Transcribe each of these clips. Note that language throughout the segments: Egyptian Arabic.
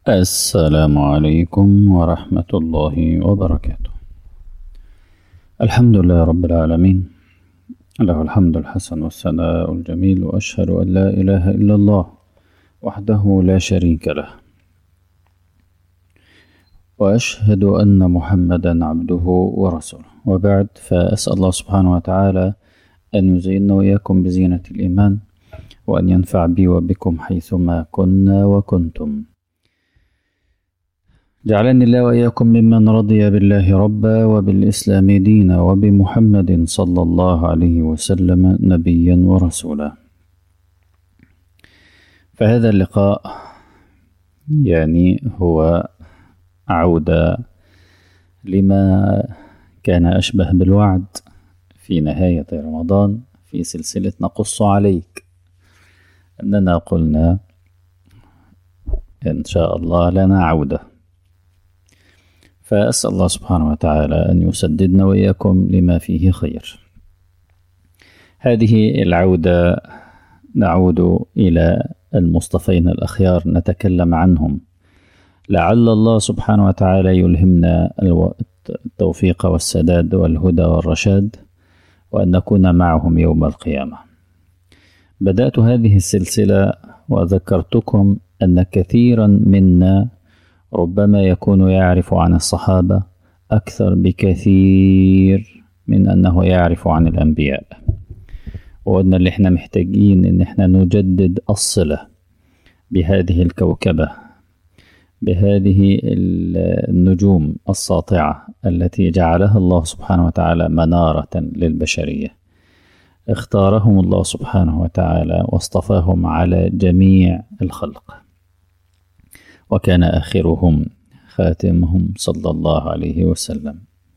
السلام عليكم ورحمة الله وبركاته الحمد لله رب العالمين له الحمد الحسن والثناء الجميل وأشهد أن لا إله إلا الله وحده لا شريك له وأشهد أن محمدا عبده ورسوله وبعد فأسأل الله سبحانه وتعالى أن يزيننا وإياكم بزينة الإيمان وأن ينفع بي وبكم حيثما كنا وكنتم جعلني الله وإياكم ممن رضي بالله ربا وبالإسلام دينا وبمحمد صلى الله عليه وسلم نبيا ورسولا فهذا اللقاء يعني هو عودة لما كان أشبه بالوعد في نهاية رمضان في سلسلة نقص عليك أننا قلنا إن شاء الله لنا عودة فأسأل الله سبحانه وتعالى أن يسددنا وإياكم لما فيه خير هذه العودة نعود إلى المصطفين الأخيار نتكلم عنهم لعل الله سبحانه وتعالى يلهمنا التوفيق والسداد والهدى والرشاد وأن نكون معهم يوم القيامة بدأت هذه السلسلة وذكرتكم أن كثيرا منا ربما يكون يعرف عن الصحابة أكثر بكثير من أنه يعرف عن الأنبياء وقلنا اللي احنا محتاجين ان احنا نجدد الصلة بهذه الكوكبة بهذه النجوم الساطعة التي جعلها الله سبحانه وتعالى منارة للبشرية اختارهم الله سبحانه وتعالى واصطفاهم على جميع الخلق وكان آخرهم خاتمهم صلى الله عليه وسلم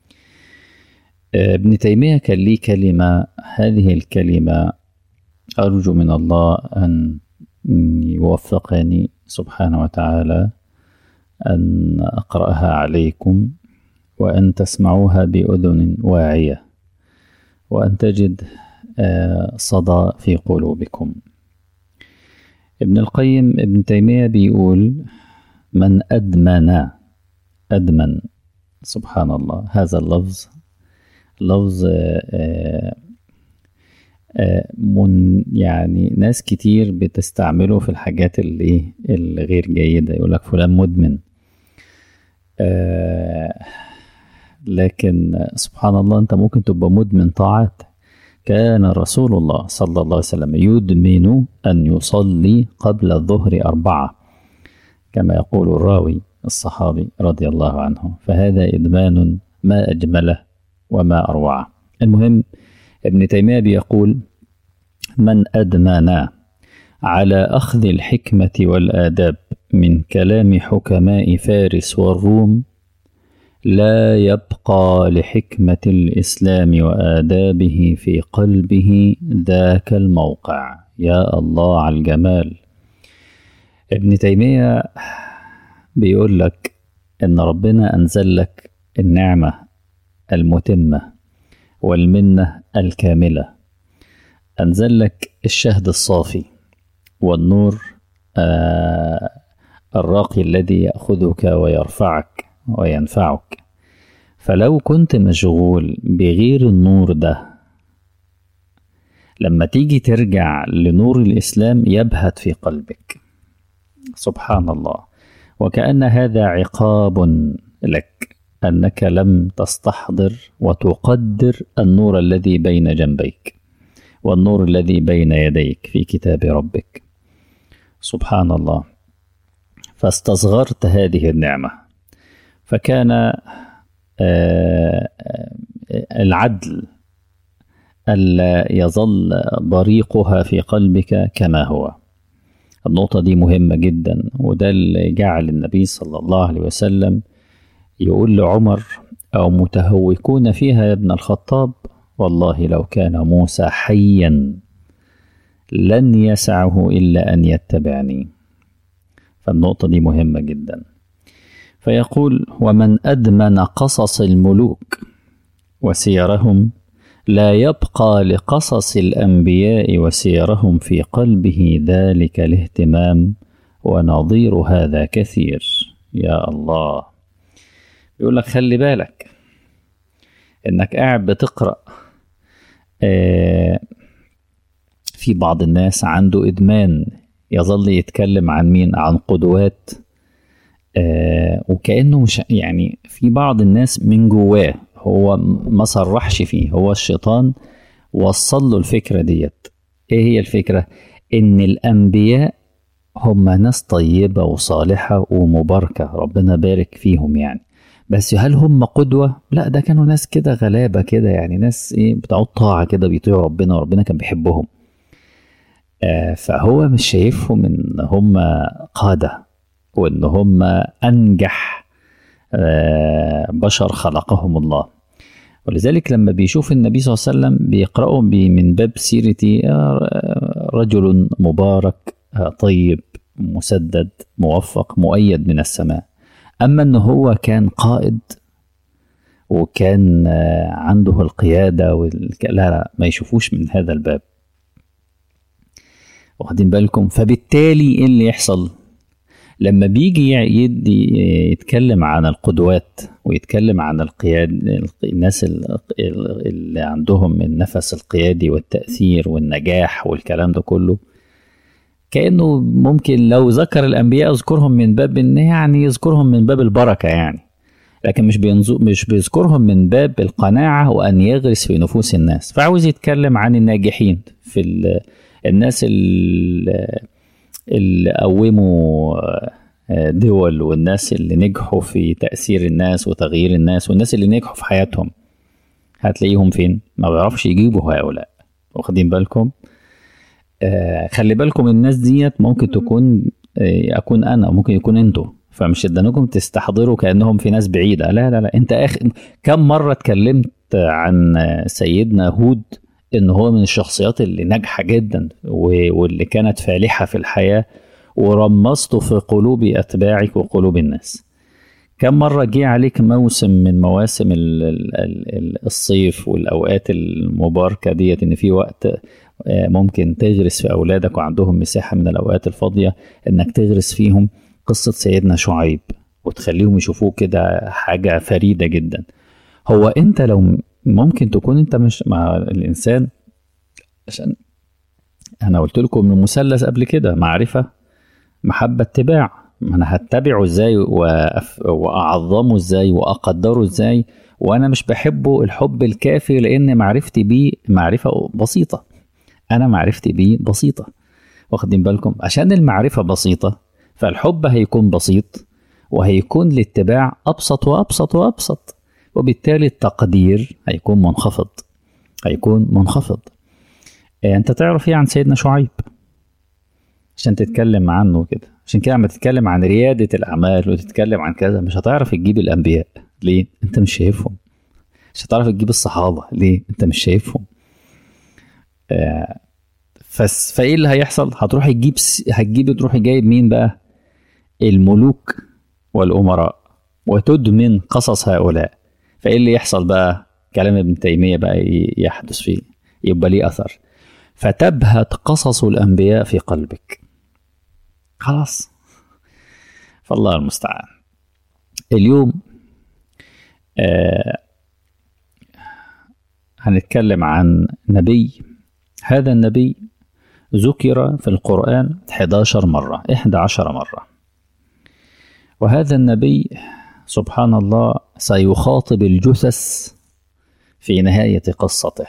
ابن تيمية كان لي كلمة هذه الكلمة أرجو من الله أن يوفقني سبحانه وتعالى أن أقرأها عليكم وأن تسمعوها بأذن واعية وأن تجد صدى في قلوبكم ابن القيم ابن تيمية بيقول من أدمن أدمن سبحان الله هذا اللفظ لفظ من يعني ناس كتير بتستعمله في الحاجات اللي الغير جيدة يقول لك فلان مدمن لكن سبحان الله انت ممكن تبقى مدمن طاعات كان رسول الله صلى الله عليه وسلم يدمن أن يصلي قبل الظهر أربعة كما يقول الراوي الصحابي رضي الله عنه فهذا إدمان ما أجمله وما أروعه المهم ابن تيمية بيقول من أدمن على أخذ الحكمة والآداب من كلام حكماء فارس والروم لا يبقى لحكمة الإسلام وآدابه في قلبه ذاك الموقع يا الله على الجمال ابن تيمية بيقول لك إن ربنا أنزل لك النعمة المتمة والمنة الكاملة أنزل لك الشهد الصافي والنور آه الراقي الذي يأخذك ويرفعك وينفعك فلو كنت مشغول بغير النور ده لما تيجي ترجع لنور الإسلام يبهت في قلبك سبحان الله وكأن هذا عقاب لك أنك لم تستحضر وتقدر النور الذي بين جنبيك والنور الذي بين يديك في كتاب ربك سبحان الله فاستصغرت هذه النعمه فكان العدل ألا يظل بريقها في قلبك كما هو النقطة دي مهمة جدا وده اللي جعل النبي صلى الله عليه وسلم يقول لعمر أو متهوكون فيها يا ابن الخطاب والله لو كان موسى حيا لن يسعه إلا أن يتبعني فالنقطة دي مهمة جدا فيقول ومن أدمن قصص الملوك وسيرهم لا يبقى لقصص الأنبياء وسيرهم في قلبه ذلك الاهتمام ونظير هذا كثير يا الله بيقول لك خلي بالك انك قاعد بتقرا آه في بعض الناس عنده ادمان يظل يتكلم عن مين عن قدوات آه وكانه مش يعني في بعض الناس من جواه هو ما صرحش فيه هو الشيطان وصل له الفكره ديت ايه هي الفكره ان الانبياء هم ناس طيبه وصالحه ومباركه ربنا بارك فيهم يعني بس هل هم قدوه لا ده كانوا ناس كده غلابه كده يعني ناس ايه بتوع طاعه كده بيطيعوا ربنا وربنا كان بيحبهم آه فهو مش شايفهم ان هم قاده وان هم انجح آه بشر خلقهم الله ولذلك لما بيشوف النبي صلى الله عليه وسلم بيقرأه من باب سيرة رجل مبارك طيب مسدد موفق مؤيد من السماء أما أنه هو كان قائد وكان عنده القيادة والك... لا لا ما يشوفوش من هذا الباب واخدين بالكم فبالتالي ايه اللي يحصل لما بيجي يدي يتكلم عن القدوات ويتكلم عن القياد الناس اللي عندهم النفس القيادي والتأثير والنجاح والكلام ده كله كأنه ممكن لو ذكر الأنبياء يذكرهم من باب إن يعني يذكرهم من باب البركة يعني لكن مش بينزو مش بيذكرهم من باب القناعة وأن يغرس في نفوس الناس فعاوز يتكلم عن الناجحين في الناس اللي اللي قوموا دول والناس اللي نجحوا في تأثير الناس وتغيير الناس والناس اللي نجحوا في حياتهم هتلاقيهم فين؟ ما بيعرفش يجيبوا هؤلاء واخدين بالكم؟ آه خلي بالكم الناس ديت ممكن تكون آه أكون أنا ممكن يكون أنتوا فمش ادانكم تستحضروا كأنهم في ناس بعيدة لا لا لا أنت آخر كم مرة اتكلمت عن سيدنا هود ان هو من الشخصيات اللي ناجحه جدا واللي كانت فالحه في الحياه ورمزته في قلوب اتباعك وقلوب الناس كم مرة جه عليك موسم من مواسم الصيف والأوقات المباركة ديت إن في وقت ممكن تغرس في أولادك وعندهم مساحة من الأوقات الفاضية إنك تغرس فيهم قصة سيدنا شعيب وتخليهم يشوفوه كده حاجة فريدة جدا هو أنت لو ممكن تكون انت مش مع الانسان عشان انا قلت لكم المثلث قبل كده معرفه محبه اتباع ما انا هتبعه ازاي وأف... واعظمه ازاي واقدره ازاي وانا مش بحبه الحب الكافي لان معرفتي بيه معرفه بسيطه انا معرفتي بيه بسيطه واخدين بالكم عشان المعرفه بسيطه فالحب هيكون بسيط وهيكون الاتباع ابسط وابسط وابسط وبالتالي التقدير هيكون منخفض هيكون منخفض انت تعرف ايه عن سيدنا شعيب عشان تتكلم عنه كده عشان كده لما تتكلم عن ريادة الأعمال وتتكلم عن كذا مش هتعرف تجيب الأنبياء ليه؟ أنت مش شايفهم مش هتعرف تجيب الصحابة ليه؟ أنت مش شايفهم آه فس فايه اللي هيحصل؟ هتروح تجيب هتجيب تروح جايب مين بقى؟ الملوك والأمراء وتدمن قصص هؤلاء فايه اللي يحصل بقى كلام ابن تيمية بقى يحدث فيه يبقى ليه أثر فتبهت قصص الأنبياء في قلبك خلاص فالله المستعان اليوم آه هنتكلم عن نبي هذا النبي ذكر في القرآن 11 مرة 11 مرة وهذا النبي سبحان الله سيخاطب الجثث في نهاية قصته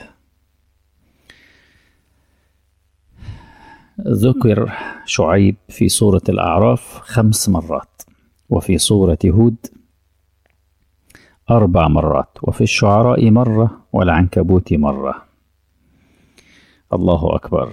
ذكر شعيب في سورة الأعراف خمس مرات وفي سورة هود أربع مرات وفي الشعراء مرة والعنكبوت مرة الله أكبر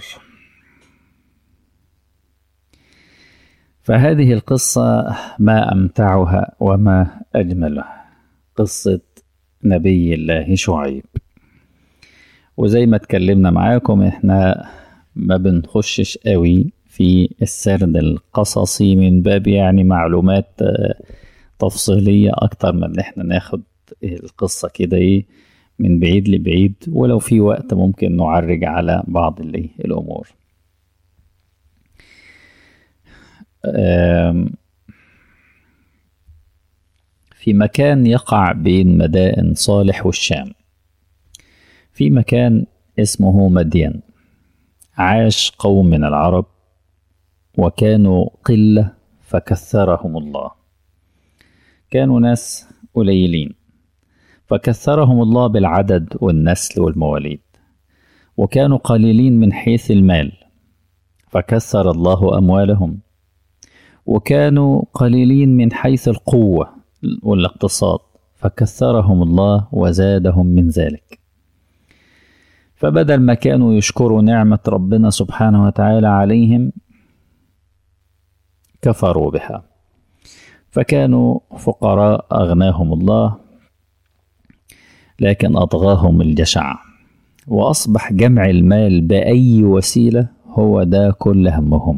فهذه القصة ما أمتعها وما أجملها قصة نبي الله شعيب وزي ما اتكلمنا معاكم احنا ما بنخشش قوي في السرد القصصي من باب يعني معلومات تفصيلية أكتر من إن احنا ناخد القصة كده إيه من بعيد لبعيد ولو في وقت ممكن نعرج على بعض الأمور في مكان يقع بين مدائن صالح والشام في مكان اسمه مدين عاش قوم من العرب وكانوا قلة فكثرهم الله كانوا ناس قليلين فكثرهم الله بالعدد والنسل والمواليد وكانوا قليلين من حيث المال فكثر الله اموالهم وكانوا قليلين من حيث القوه والاقتصاد فكثرهم الله وزادهم من ذلك فبدل ما كانوا يشكروا نعمه ربنا سبحانه وتعالى عليهم كفروا بها فكانوا فقراء اغناهم الله لكن اطغاهم الجشع واصبح جمع المال باي وسيله هو ده كل همهم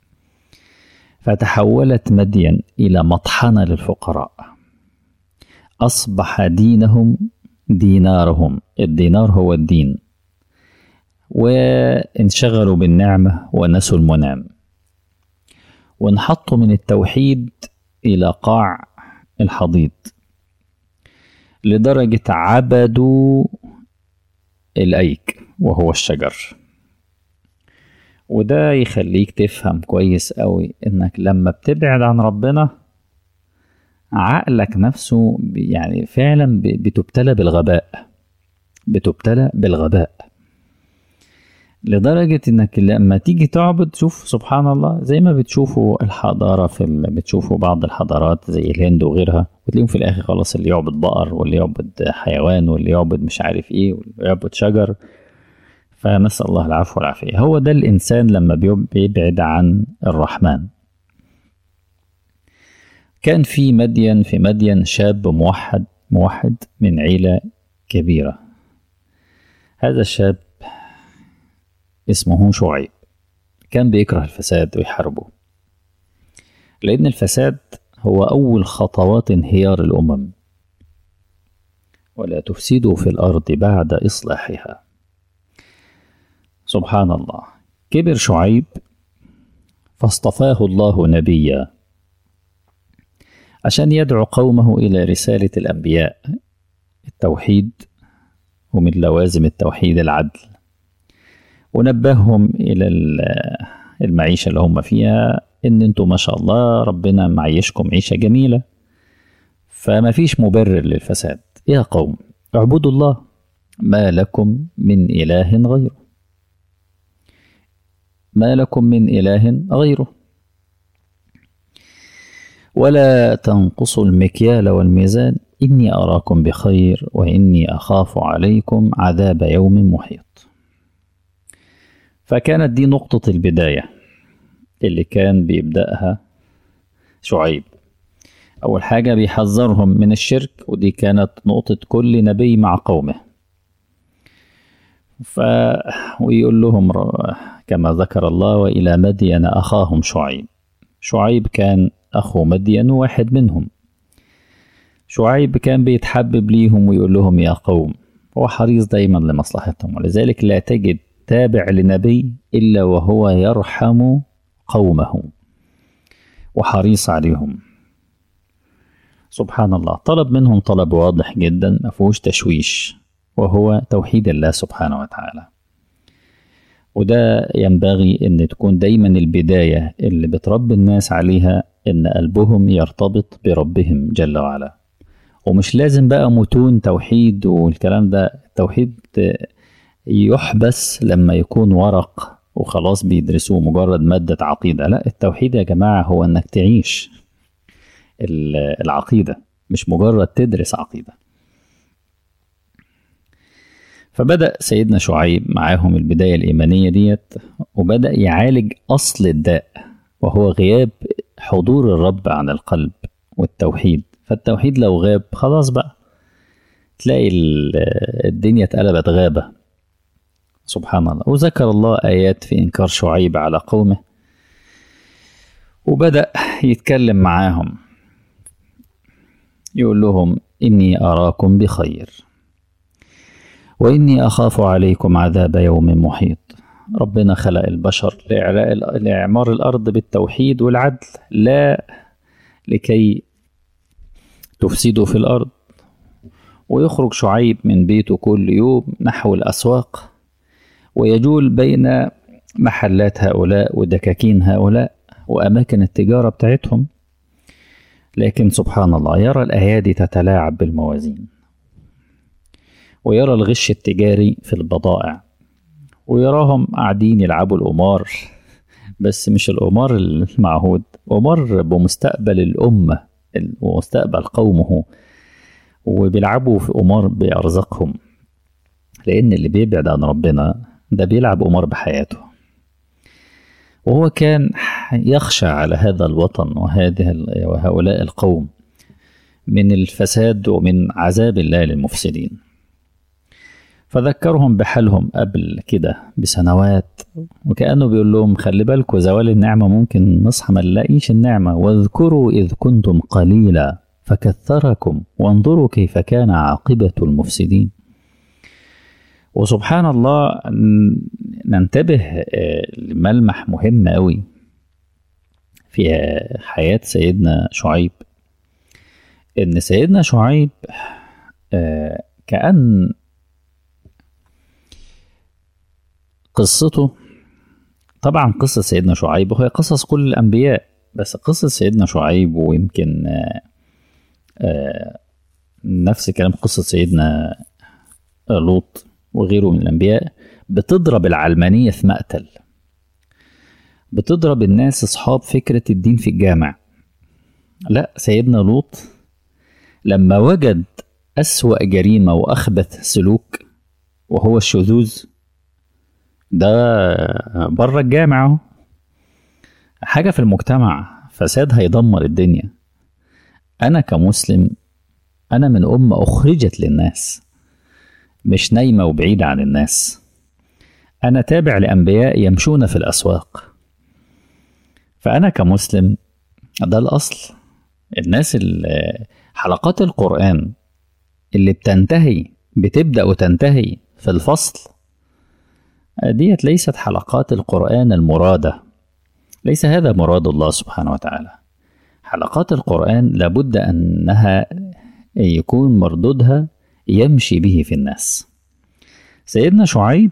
فتحولت مدين الى مطحنه للفقراء اصبح دينهم دينارهم الدينار هو الدين وانشغلوا بالنعمه ونسوا المنعم وانحطوا من التوحيد الى قاع الحضيض لدرجه عبدوا الايك وهو الشجر وده يخليك تفهم كويس قوي انك لما بتبعد عن ربنا عقلك نفسه يعني فعلا بتبتلى بالغباء بتبتلى بالغباء لدرجة انك لما تيجي تعبد شوف سبحان الله زي ما بتشوفوا الحضارة في ال... بتشوفوا بعض الحضارات زي الهند وغيرها وتلاقيهم في الاخر خلاص اللي يعبد بقر واللي يعبد حيوان واللي يعبد مش عارف ايه واللي يعبد شجر فنسأل الله العفو والعافية هو ده الإنسان لما بيبعد عن الرحمن كان في مدين في مدين شاب موحد موحد من عيلة كبيرة هذا الشاب اسمه شعيب كان بيكره الفساد ويحاربه لأن الفساد هو أول خطوات انهيار الأمم ولا تفسدوا في الأرض بعد إصلاحها سبحان الله كبر شعيب فاصطفاه الله نبيا عشان يدعو قومه إلى رسالة الأنبياء التوحيد ومن لوازم التوحيد العدل ونبههم إلى المعيشة اللي هم فيها إن أنتوا ما شاء الله ربنا معيشكم عيشة جميلة فما فيش مبرر للفساد يا قوم اعبدوا الله ما لكم من إله غيره ما لكم من إله غيره ولا تنقصوا المكيال والميزان إني أراكم بخير وإني أخاف عليكم عذاب يوم محيط فكانت دي نقطة البداية اللي كان بيبدأها شعيب أول حاجة بيحذرهم من الشرك ودي كانت نقطة كل نبي مع قومه ف ويقول لهم كما ذكر الله وإلى مدين أخاهم شعيب شعيب كان أخو مدين واحد منهم شعيب كان بيتحبب ليهم ويقول لهم يا قوم هو حريص دايما لمصلحتهم ولذلك لا تجد تابع لنبي إلا وهو يرحم قومه وحريص عليهم سبحان الله طلب منهم طلب واضح جدا ما فيهوش تشويش وهو توحيد الله سبحانه وتعالى وده ينبغي ان تكون دايما البدايه اللي بتربي الناس عليها ان قلبهم يرتبط بربهم جل وعلا ومش لازم بقى متون توحيد والكلام ده التوحيد يحبس لما يكون ورق وخلاص بيدرسوه مجرد مادة عقيدة لا التوحيد يا جماعة هو انك تعيش العقيدة مش مجرد تدرس عقيدة فبدأ سيدنا شعيب معاهم البداية الإيمانية ديت وبدأ يعالج أصل الداء وهو غياب حضور الرب عن القلب والتوحيد فالتوحيد لو غاب خلاص بقى تلاقي الدنيا اتقلبت غابة سبحان الله وذكر الله آيات في إنكار شعيب على قومه وبدأ يتكلم معاهم يقول لهم إني أراكم بخير وإني أخاف عليكم عذاب يوم محيط ربنا خلق البشر لإعمار الأرض بالتوحيد والعدل لا لكي تفسدوا في الأرض ويخرج شعيب من بيته كل يوم نحو الأسواق ويجول بين محلات هؤلاء ودكاكين هؤلاء وأماكن التجارة بتاعتهم لكن سبحان الله يرى الأيادي تتلاعب بالموازين ويرى الغش التجاري في البضائع ويراهم قاعدين يلعبوا القمار بس مش القمار المعهود قمار بمستقبل الأمة ومستقبل قومه وبيلعبوا في قمار بأرزاقهم لأن اللي بيبعد عن ربنا ده بيلعب قمار بحياته وهو كان يخشى على هذا الوطن وهذه وهؤلاء القوم من الفساد ومن عذاب الله للمفسدين فذكرهم بحالهم قبل كده بسنوات وكأنه بيقول لهم خلي بالكوا زوال النعمة ممكن نصحى ما نلاقيش النعمة واذكروا إذ كنتم قليلا فكثركم وانظروا كيف كان عاقبة المفسدين وسبحان الله ننتبه لملمح مهم قوي في حياة سيدنا شعيب إن سيدنا شعيب كأن قصته طبعا قصة سيدنا شعيب وهي قصص كل الأنبياء بس قصة سيدنا شعيب ويمكن نفس كلام قصة سيدنا لوط وغيره من الأنبياء بتضرب العلمانية في مقتل بتضرب الناس أصحاب فكرة الدين في الجامع لا سيدنا لوط لما وجد أسوأ جريمة وأخبث سلوك وهو الشذوذ ده بره الجامع اهو حاجة في المجتمع فساد هيدمر الدنيا أنا كمسلم أنا من أمة أخرجت للناس مش نايمة وبعيدة عن الناس أنا تابع لأنبياء يمشون في الأسواق فأنا كمسلم ده الأصل الناس اللي حلقات القرآن اللي بتنتهي بتبدأ وتنتهي في الفصل ديت ليست حلقات القرآن المرادة ليس هذا مراد الله سبحانه وتعالى حلقات القرآن لابد أنها يكون مردودها يمشي به في الناس سيدنا شعيب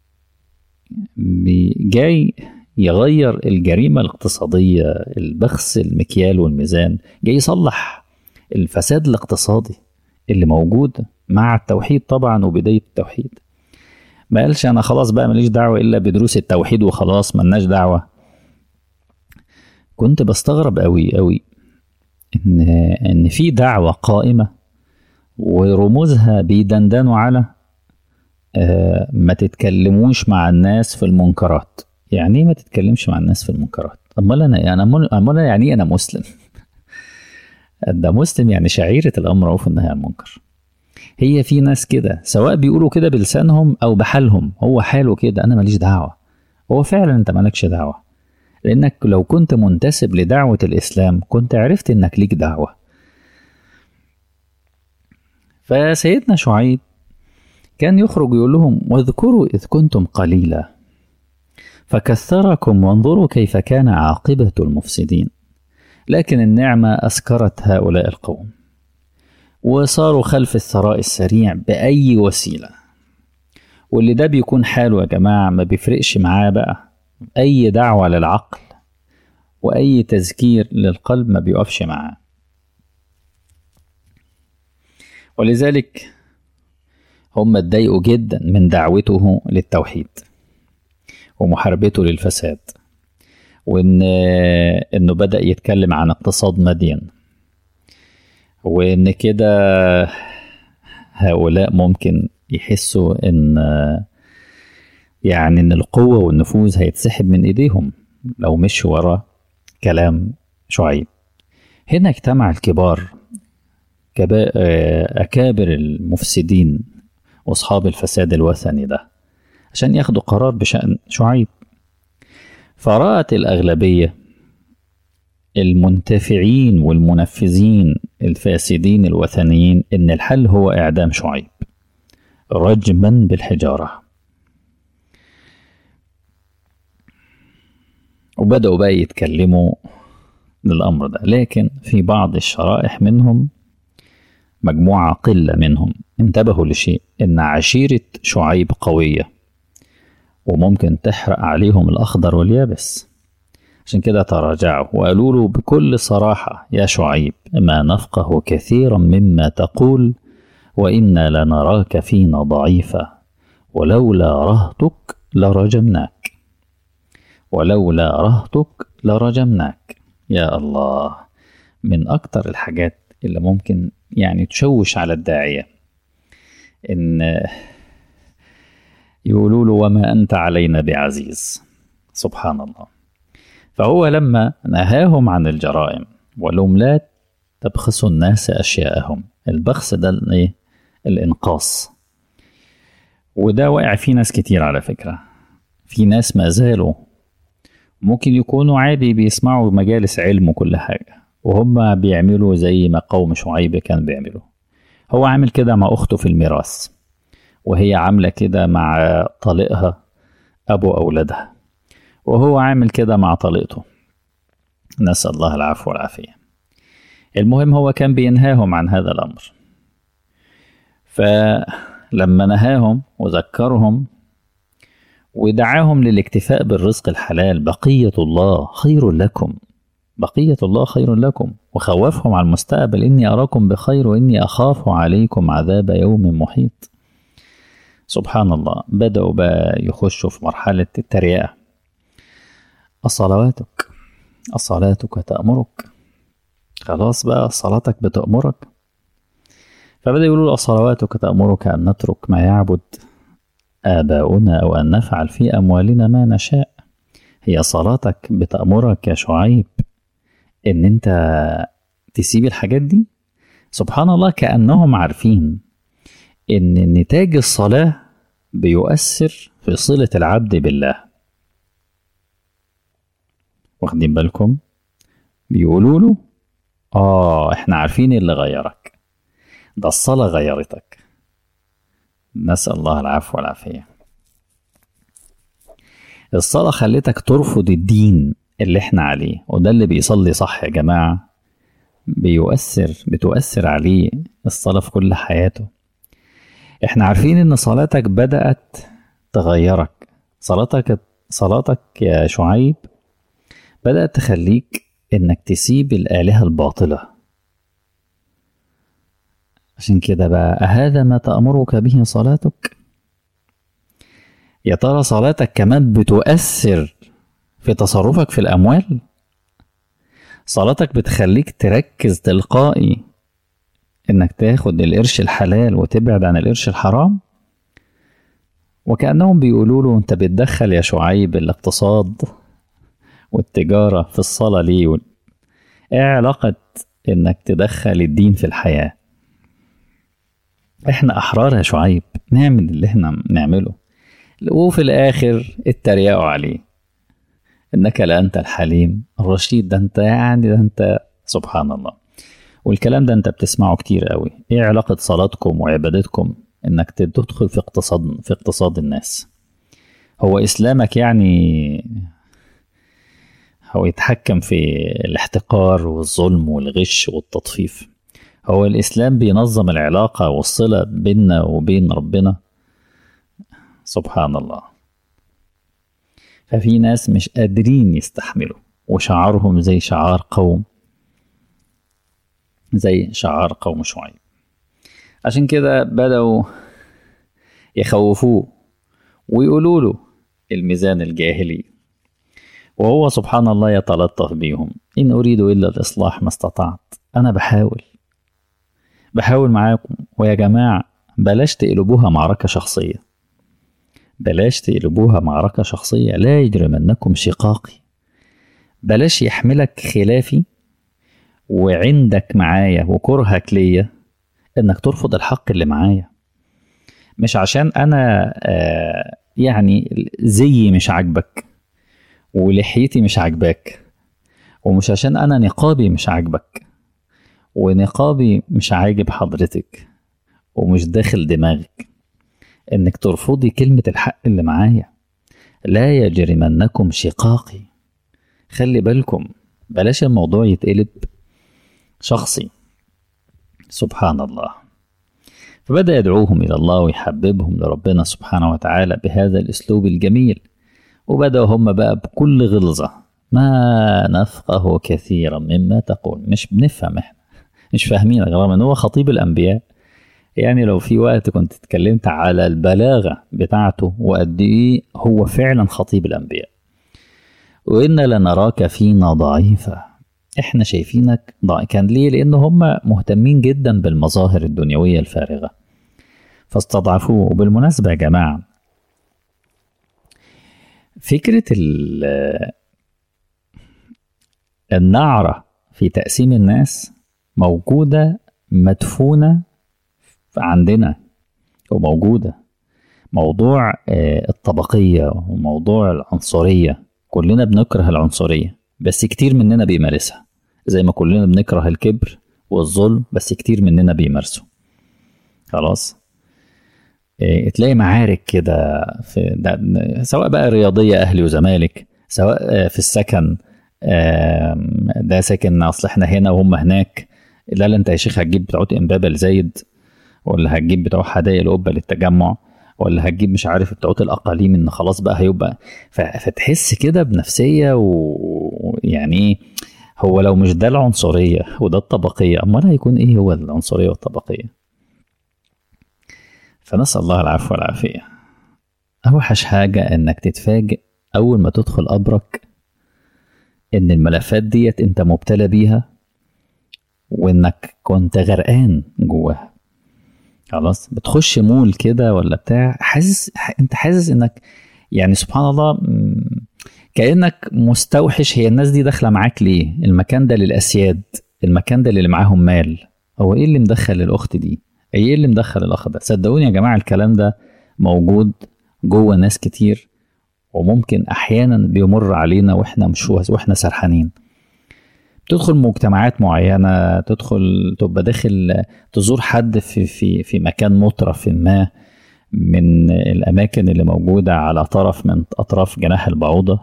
جاي يغير الجريمة الاقتصادية البخس المكيال والميزان جاي يصلح الفساد الاقتصادي اللي موجود مع التوحيد طبعا وبداية التوحيد ما قالش انا خلاص بقى ماليش دعوة الا بدروس التوحيد وخلاص ملناش دعوة كنت بستغرب قوي قوي ان ان في دعوة قائمة ورموزها بيدندنوا على آه ما تتكلموش مع الناس في المنكرات يعني ايه ما تتكلمش مع الناس في المنكرات امال انا يعني امال يعني ايه انا مسلم ده مسلم يعني شعيرة الامر معروف والنهي عن المنكر هي في ناس كده سواء بيقولوا كده بلسانهم او بحالهم هو حاله كده انا ماليش دعوه هو فعلا انت مالكش دعوه لانك لو كنت منتسب لدعوه الاسلام كنت عرفت انك ليك دعوه فسيدنا شعيب كان يخرج يقول لهم واذكروا اذ كنتم قليلا فكثركم وانظروا كيف كان عاقبه المفسدين لكن النعمه اسكرت هؤلاء القوم وصاروا خلف الثراء السريع بأي وسيلة واللي ده بيكون حاله يا جماعة ما بيفرقش معاه بقى أي دعوة للعقل وأي تذكير للقلب ما بيقفش معاه ولذلك هم اتضايقوا جدا من دعوته للتوحيد ومحاربته للفساد وان انه بدا يتكلم عن اقتصاد مدين وان كده هؤلاء ممكن يحسوا ان يعني ان القوة والنفوذ هيتسحب من ايديهم لو مشوا ورا كلام شعيب هنا اجتمع الكبار أكابر المفسدين وأصحاب الفساد الوثني ده عشان ياخدوا قرار بشأن شعيب فرأت الأغلبية المنتفعين والمنفذين الفاسدين الوثنيين إن الحل هو إعدام شعيب رجما بالحجارة وبدأوا بقى يتكلموا للأمر ده لكن في بعض الشرائح منهم مجموعة قلة منهم انتبهوا لشيء إن عشيرة شعيب قوية وممكن تحرق عليهم الأخضر واليابس عشان كده تراجعوا وقالوا له بكل صراحة يا شعيب ما نفقه كثيرا مما تقول وإنا لنراك فينا ضعيفا ولولا رهتك لرجمناك ولولا رهتك لرجمناك يا الله من أكتر الحاجات اللي ممكن يعني تشوش على الداعية إن يقولوا له وما أنت علينا بعزيز سبحان الله فهو لما نهاهم عن الجرائم وقال لهم لا تبخسوا الناس أشياءهم البخس ده إيه؟ الإنقاص وده واقع فيه ناس كتير على فكرة في ناس ما زالوا ممكن يكونوا عادي بيسمعوا مجالس علم وكل حاجة وهم بيعملوا زي ما قوم شعيب كان بيعملوا هو عامل كده مع أخته في الميراث وهي عاملة كده مع طليقها أبو أولادها وهو عامل كده مع طليقته نسأل الله العفو والعافية المهم هو كان بينهاهم عن هذا الأمر فلما نهاهم وذكرهم ودعاهم للاكتفاء بالرزق الحلال بقية الله خير لكم بقية الله خير لكم وخوفهم على المستقبل إني أراكم بخير وإني أخاف عليكم عذاب يوم محيط سبحان الله بدأوا بقى يخشوا في مرحلة التريقة أصلواتك أصلاتك تأمرك خلاص بقى صلاتك بتأمرك فبدأ يقولوا أصلواتك تأمرك أن نترك ما يعبد آباؤنا أو أن نفعل في أموالنا ما نشاء هي صلاتك بتأمرك يا شعيب إن أنت تسيب الحاجات دي سبحان الله كأنهم عارفين إن نتاج الصلاة بيؤثر في صلة العبد بالله واخدين بالكم بيقولوا له آه إحنا عارفين اللي غيرك ده الصلاة غيرتك نسأل الله العفو والعافية الصلاة خلتك ترفض الدين اللي احنا عليه وده اللي بيصلي صح يا جماعة بيؤثر بتؤثر عليه الصلاة في كل حياته احنا عارفين ان صلاتك بدأت تغيرك صلاتك صلاتك يا شعيب بدأت تخليك انك تسيب الآلهة الباطلة عشان كده بقى أهذا ما تأمرك به صلاتك يا ترى صلاتك كمان بتؤثر في تصرفك في الأموال صلاتك بتخليك تركز تلقائي إنك تاخد القرش الحلال وتبعد عن القرش الحرام وكأنهم بيقولوا له أنت بتدخل يا شعيب الاقتصاد والتجارة في الصلاة ليه إيه علاقة إنك تدخل الدين في الحياة إحنا أحرار يا شعيب نعمل اللي إحنا نعمله وفي الآخر اتريقوا عليه إنك لأنت الحليم الرشيد ده أنت يعني ده أنت سبحان الله والكلام ده أنت بتسمعه كتير قوي إيه علاقة صلاتكم وعبادتكم إنك تدخل في اقتصاد في اقتصاد الناس هو إسلامك يعني هو يتحكم في الاحتقار والظلم والغش والتطفيف هو الإسلام بينظم العلاقة والصلة بيننا وبين ربنا سبحان الله ففي ناس مش قادرين يستحملوا وشعارهم زي شعار قوم زي شعار قوم شعيب عشان كده بدأوا يخوفوه ويقولوا له الميزان الجاهلي وهو سبحان الله يتلطف بيهم إن أريد إلا الإصلاح ما استطعت أنا بحاول بحاول معاكم ويا جماعة بلاش تقلبوها معركة شخصية بلاش تقلبوها معركة شخصية لا يجرمنكم شقاقي بلاش يحملك خلافي وعندك معايا وكرهك ليا انك ترفض الحق اللي معايا مش عشان انا آه يعني زيي مش عاجبك ولحيتي مش عاجباك ومش عشان انا نقابي مش عاجبك ونقابي مش عاجب حضرتك ومش داخل دماغك انك ترفضي كلمة الحق اللي معايا لا يجرمنكم شقاقي خلي بالكم بلاش الموضوع يتقلب شخصي سبحان الله فبدأ يدعوهم إلى الله ويحببهم لربنا سبحانه وتعالى بهذا الأسلوب الجميل وبدأوا هم بقى بكل غلظة ما نفقه كثيرا مما تقول مش بنفهم احنا مش فاهمين رغم ان هو خطيب الانبياء يعني لو في وقت كنت اتكلمت على البلاغة بتاعته وقد ايه هو فعلا خطيب الانبياء وإن لنراك فينا ضعيفة احنا شايفينك ضعيف كان ليه لان هم مهتمين جدا بالمظاهر الدنيوية الفارغة فاستضعفوه وبالمناسبة يا جماعة فكرة النعرة في تقسيم الناس موجودة مدفونة عندنا وموجودة موضوع الطبقية وموضوع العنصرية كلنا بنكره العنصرية بس كتير مننا بيمارسها زي ما كلنا بنكره الكبر والظلم بس كتير مننا بيمارسه خلاص إيه تلاقي معارك كده في ده سواء بقى رياضية أهلي وزمالك سواء في السكن ده ساكن أصل احنا هنا وهم هناك لا لا انت يا شيخ هتجيب بتوع امبابة لزايد ولا هتجيب بتوع حدائق القبة للتجمع ولا هتجيب مش عارف بتوع الاقاليم ان خلاص بقى هيبقى فتحس كده بنفسيه ويعني ايه هو لو مش ده العنصريه وده الطبقيه امال هيكون ايه هو العنصريه والطبقيه فنسال الله العفو والعافيه اوحش حاجه انك تتفاجئ اول ما تدخل قبرك ان الملفات ديت انت مبتلى بيها وانك كنت غرقان جواها خلاص بتخش مول كده ولا بتاع حاسس انت حاسس انك يعني سبحان الله كانك مستوحش هي الناس دي داخله معاك ليه المكان ده للاسياد المكان ده اللي معاهم مال هو ايه اللي مدخل الاخت دي ايه اللي مدخل الاخ ده صدقوني يا جماعه الكلام ده موجود جوه ناس كتير وممكن احيانا بيمر علينا واحنا مش واحنا سرحانين تدخل مجتمعات معينة تدخل تبقى داخل تزور حد في في في مكان مطرف ما من الأماكن اللي موجودة على طرف من أطراف جناح البعوضة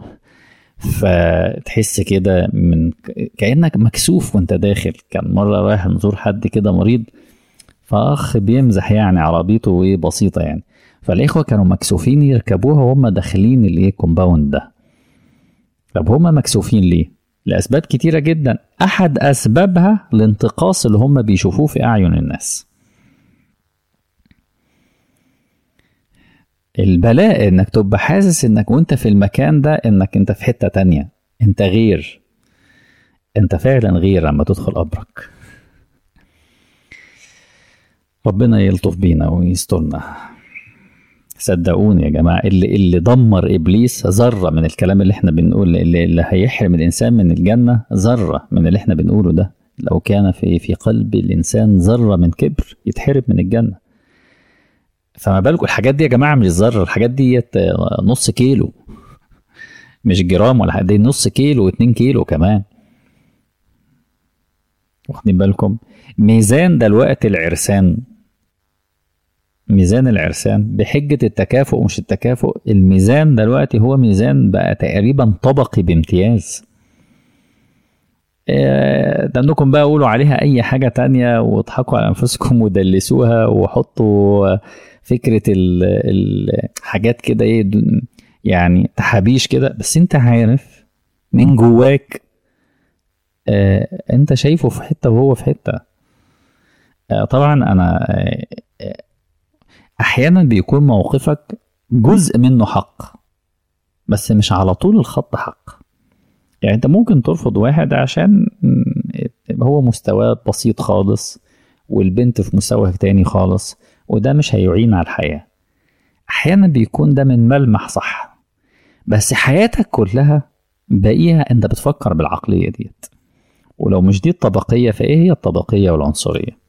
فتحس كده من كأنك مكسوف وأنت داخل كان مرة رايح نزور حد كده مريض فأخ بيمزح يعني عربيته إيه بسيطة يعني فالإخوة كانوا مكسوفين يركبوها وهم داخلين الإيه كومباوند ده طب هم مكسوفين ليه؟ لأسباب كتيرة جدا أحد أسبابها الانتقاص اللي هم بيشوفوه في أعين الناس البلاء انك تبقى حاسس انك وانت في المكان ده انك انت في حتة تانية انت غير انت فعلا غير لما تدخل قبرك ربنا يلطف بينا ويسترنا صدقوني يا جماعه اللي اللي دمر ابليس ذره من الكلام اللي احنا بنقول اللي, اللي هيحرم الانسان من الجنه ذره من اللي احنا بنقوله ده لو كان في في قلب الانسان ذره من كبر يتحرم من الجنه فما بالكم الحاجات دي يا جماعه مش ذره الحاجات دي نص كيلو مش جرام ولا حاجه دي نص كيلو واتنين كيلو كمان واخدين بالكم ميزان دلوقتي العرسان ميزان العرسان بحجة التكافؤ مش التكافؤ الميزان دلوقتي هو ميزان بقى تقريبا طبقي بامتياز ده انكم بقى قولوا عليها اي حاجة تانية واضحكوا على انفسكم ودلسوها وحطوا فكرة الحاجات كده ايه يعني تحابيش كده بس انت عارف من جواك اه انت شايفه في حتة وهو في حتة اه طبعا انا اه احيانا بيكون موقفك جزء منه حق بس مش على طول الخط حق يعني انت ممكن ترفض واحد عشان هو مستواه بسيط خالص والبنت في مستوى تاني خالص وده مش هيعين على الحياة احيانا بيكون ده من ملمح صح بس حياتك كلها باقيها انت بتفكر بالعقلية ديت ولو مش دي الطبقية فايه هي الطبقية والعنصرية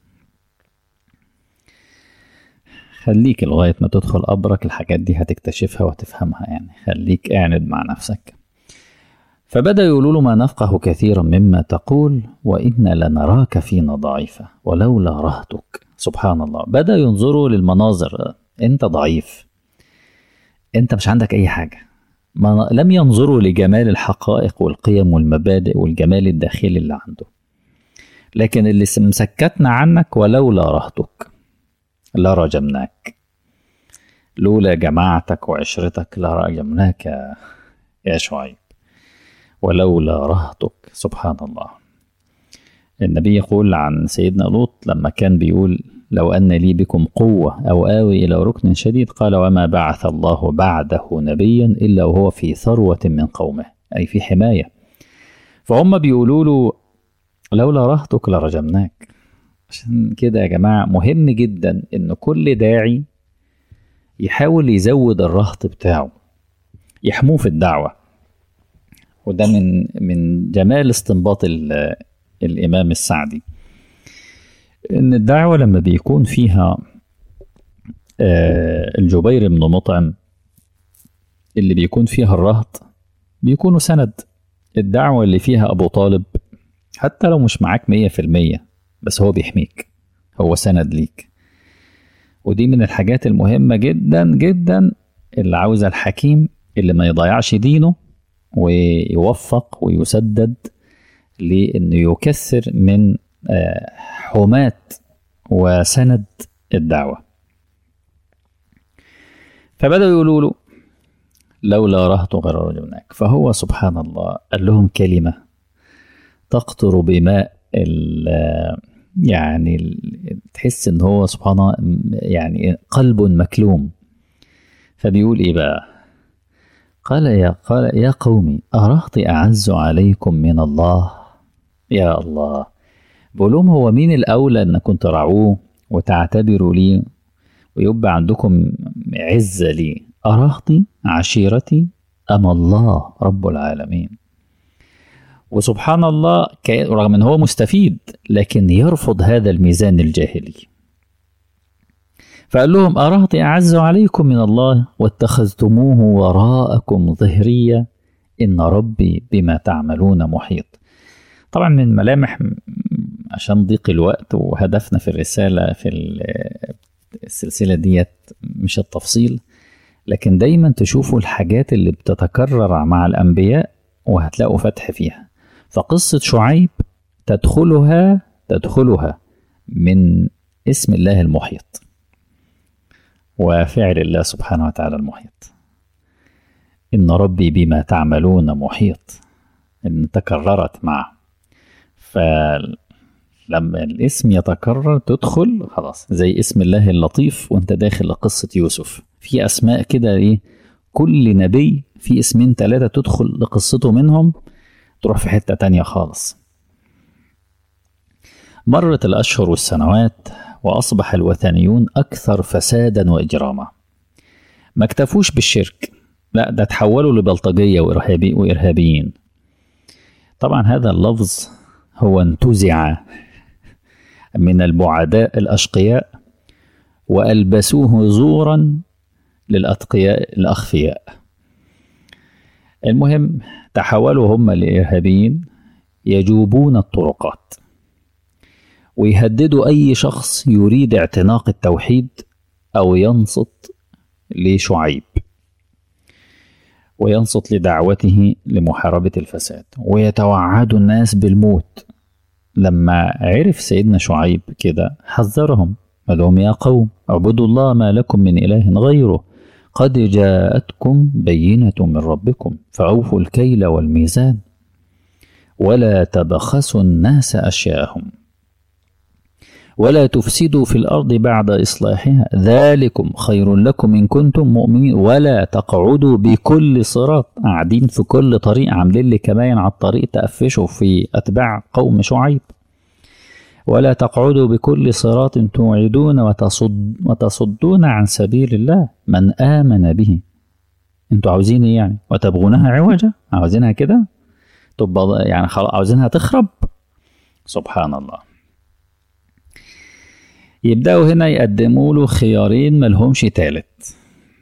خليك لغاية ما تدخل قبرك الحاجات دي هتكتشفها وهتفهمها يعني خليك قاعد مع نفسك فبدأ يقولوا له ما نفقه كثيرا مما تقول وإنا لنراك فينا ضعيفة ولولا رهتك سبحان الله بدأ ينظروا للمناظر أنت ضعيف أنت مش عندك أي حاجة ما لم ينظروا لجمال الحقائق والقيم والمبادئ والجمال الداخلي اللي عنده لكن اللي مسكتنا عنك ولولا رهتك لرجمناك لولا جماعتك وعشرتك لرجمناك يا شعيب ولولا رهتك سبحان الله النبي يقول عن سيدنا لوط لما كان بيقول لو أن لي بكم قوة أو آوي إلى ركن شديد قال وما بعث الله بعده نبيا إلا وهو في ثروة من قومه أي في حماية فهم بيقولوا له لولا رهتك لرجمناك عشان كده يا جماعة مهم جدا إن كل داعي يحاول يزود الرهط بتاعه يحموه في الدعوة وده من من جمال استنباط الإمام السعدي إن الدعوة لما بيكون فيها الجبير بن مطعم اللي بيكون فيها الرهط بيكونوا سند الدعوة اللي فيها أبو طالب حتى لو مش معاك مية في المية بس هو بيحميك هو سند ليك ودي من الحاجات المهمة جدا جدا اللي عاوزها الحكيم اللي ما يضيعش دينه ويوفق ويسدد لأنه يكثر من حماة وسند الدعوة فبدأوا يقولوا له لولا رهط غير رجلناك فهو سبحان الله قال لهم كلمة تقطر بماء يعني تحس ان هو سبحان الله يعني قلب مكلوم فبيقول ايه بقى قال يا قال يا قومي أرهط أعز عليكم من الله يا الله بقول لهم هو مين الأولى أنكم ترعوه وتعتبروا لي ويبقى عندكم عزة لي أرهطي عشيرتي أم الله رب العالمين وسبحان الله رغم ان هو مستفيد لكن يرفض هذا الميزان الجاهلي فقال لهم أرهطي أعز عليكم من الله واتخذتموه وراءكم ظهريا إن ربي بما تعملون محيط طبعا من ملامح عشان ضيق الوقت وهدفنا في الرسالة في السلسلة ديت مش التفصيل لكن دايما تشوفوا الحاجات اللي بتتكرر مع الأنبياء وهتلاقوا فتح فيها فقصة شعيب تدخلها تدخلها من اسم الله المحيط وفعل الله سبحانه وتعالى المحيط إن ربي بما تعملون محيط إن تكررت معه فلما الاسم يتكرر تدخل خلاص زي اسم الله اللطيف وانت داخل لقصة يوسف في أسماء كده إيه كل نبي في اسمين ثلاثة تدخل لقصته منهم تروح في حتة تانية خالص مرت الأشهر والسنوات وأصبح الوثنيون أكثر فسادا وإجراما ما اكتفوش بالشرك لا ده تحولوا لبلطجية وإرهابي وإرهابيين طبعا هذا اللفظ هو انتزع من البعداء الأشقياء وألبسوه زورا للأتقياء الأخفياء المهم تحولوا هم لإرهابيين يجوبون الطرقات ويهددوا أي شخص يريد اعتناق التوحيد أو ينصت لشعيب وينصت لدعوته لمحاربة الفساد ويتوعد الناس بالموت لما عرف سيدنا شعيب كده حذرهم قال لهم يا قوم اعبدوا الله ما لكم من إله غيره قد جاءتكم بينة من ربكم فأوفوا الكيل والميزان ولا تبخسوا الناس أشياءهم ولا تفسدوا في الأرض بعد إصلاحها ذلكم خير لكم إن كنتم مؤمنين ولا تقعدوا بكل صراط قاعدين في كل طريق عاملين لي كمان على الطريق تقفشوا في أتباع قوم شعيب ولا تقعدوا بكل صراط توعدون وتصد وتصدون عن سبيل الله من آمن به انتوا عاوزين ايه يعني وتبغونها عوجا عاوزينها كده تبقى يعني خلاص عاوزينها تخرب سبحان الله يبدأوا هنا يقدموا له خيارين ملهمش تالت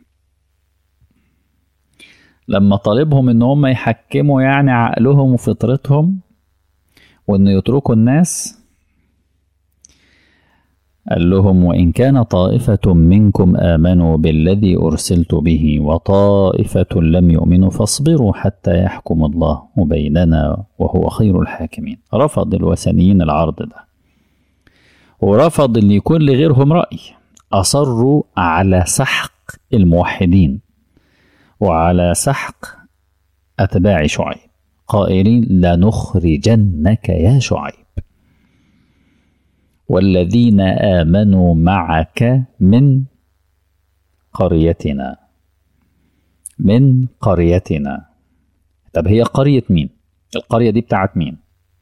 لما طالبهم ان هم يحكموا يعني عقلهم وفطرتهم وان يتركوا الناس قال لهم وإن كان طائفة منكم آمنوا بالذي أرسلت به وطائفة لم يؤمنوا فاصبروا حتى يحكم الله بيننا وهو خير الحاكمين رفض الوثنيين العرض ده ورفض أن يكون لغيرهم رأي أصروا على سحق الموحدين وعلى سحق أتباع شعيب قائلين لنخرجنك يا شعيب والذين آمنوا معك من قريتنا من قريتنا طب هي قرية مين؟ القرية دي بتاعت مين؟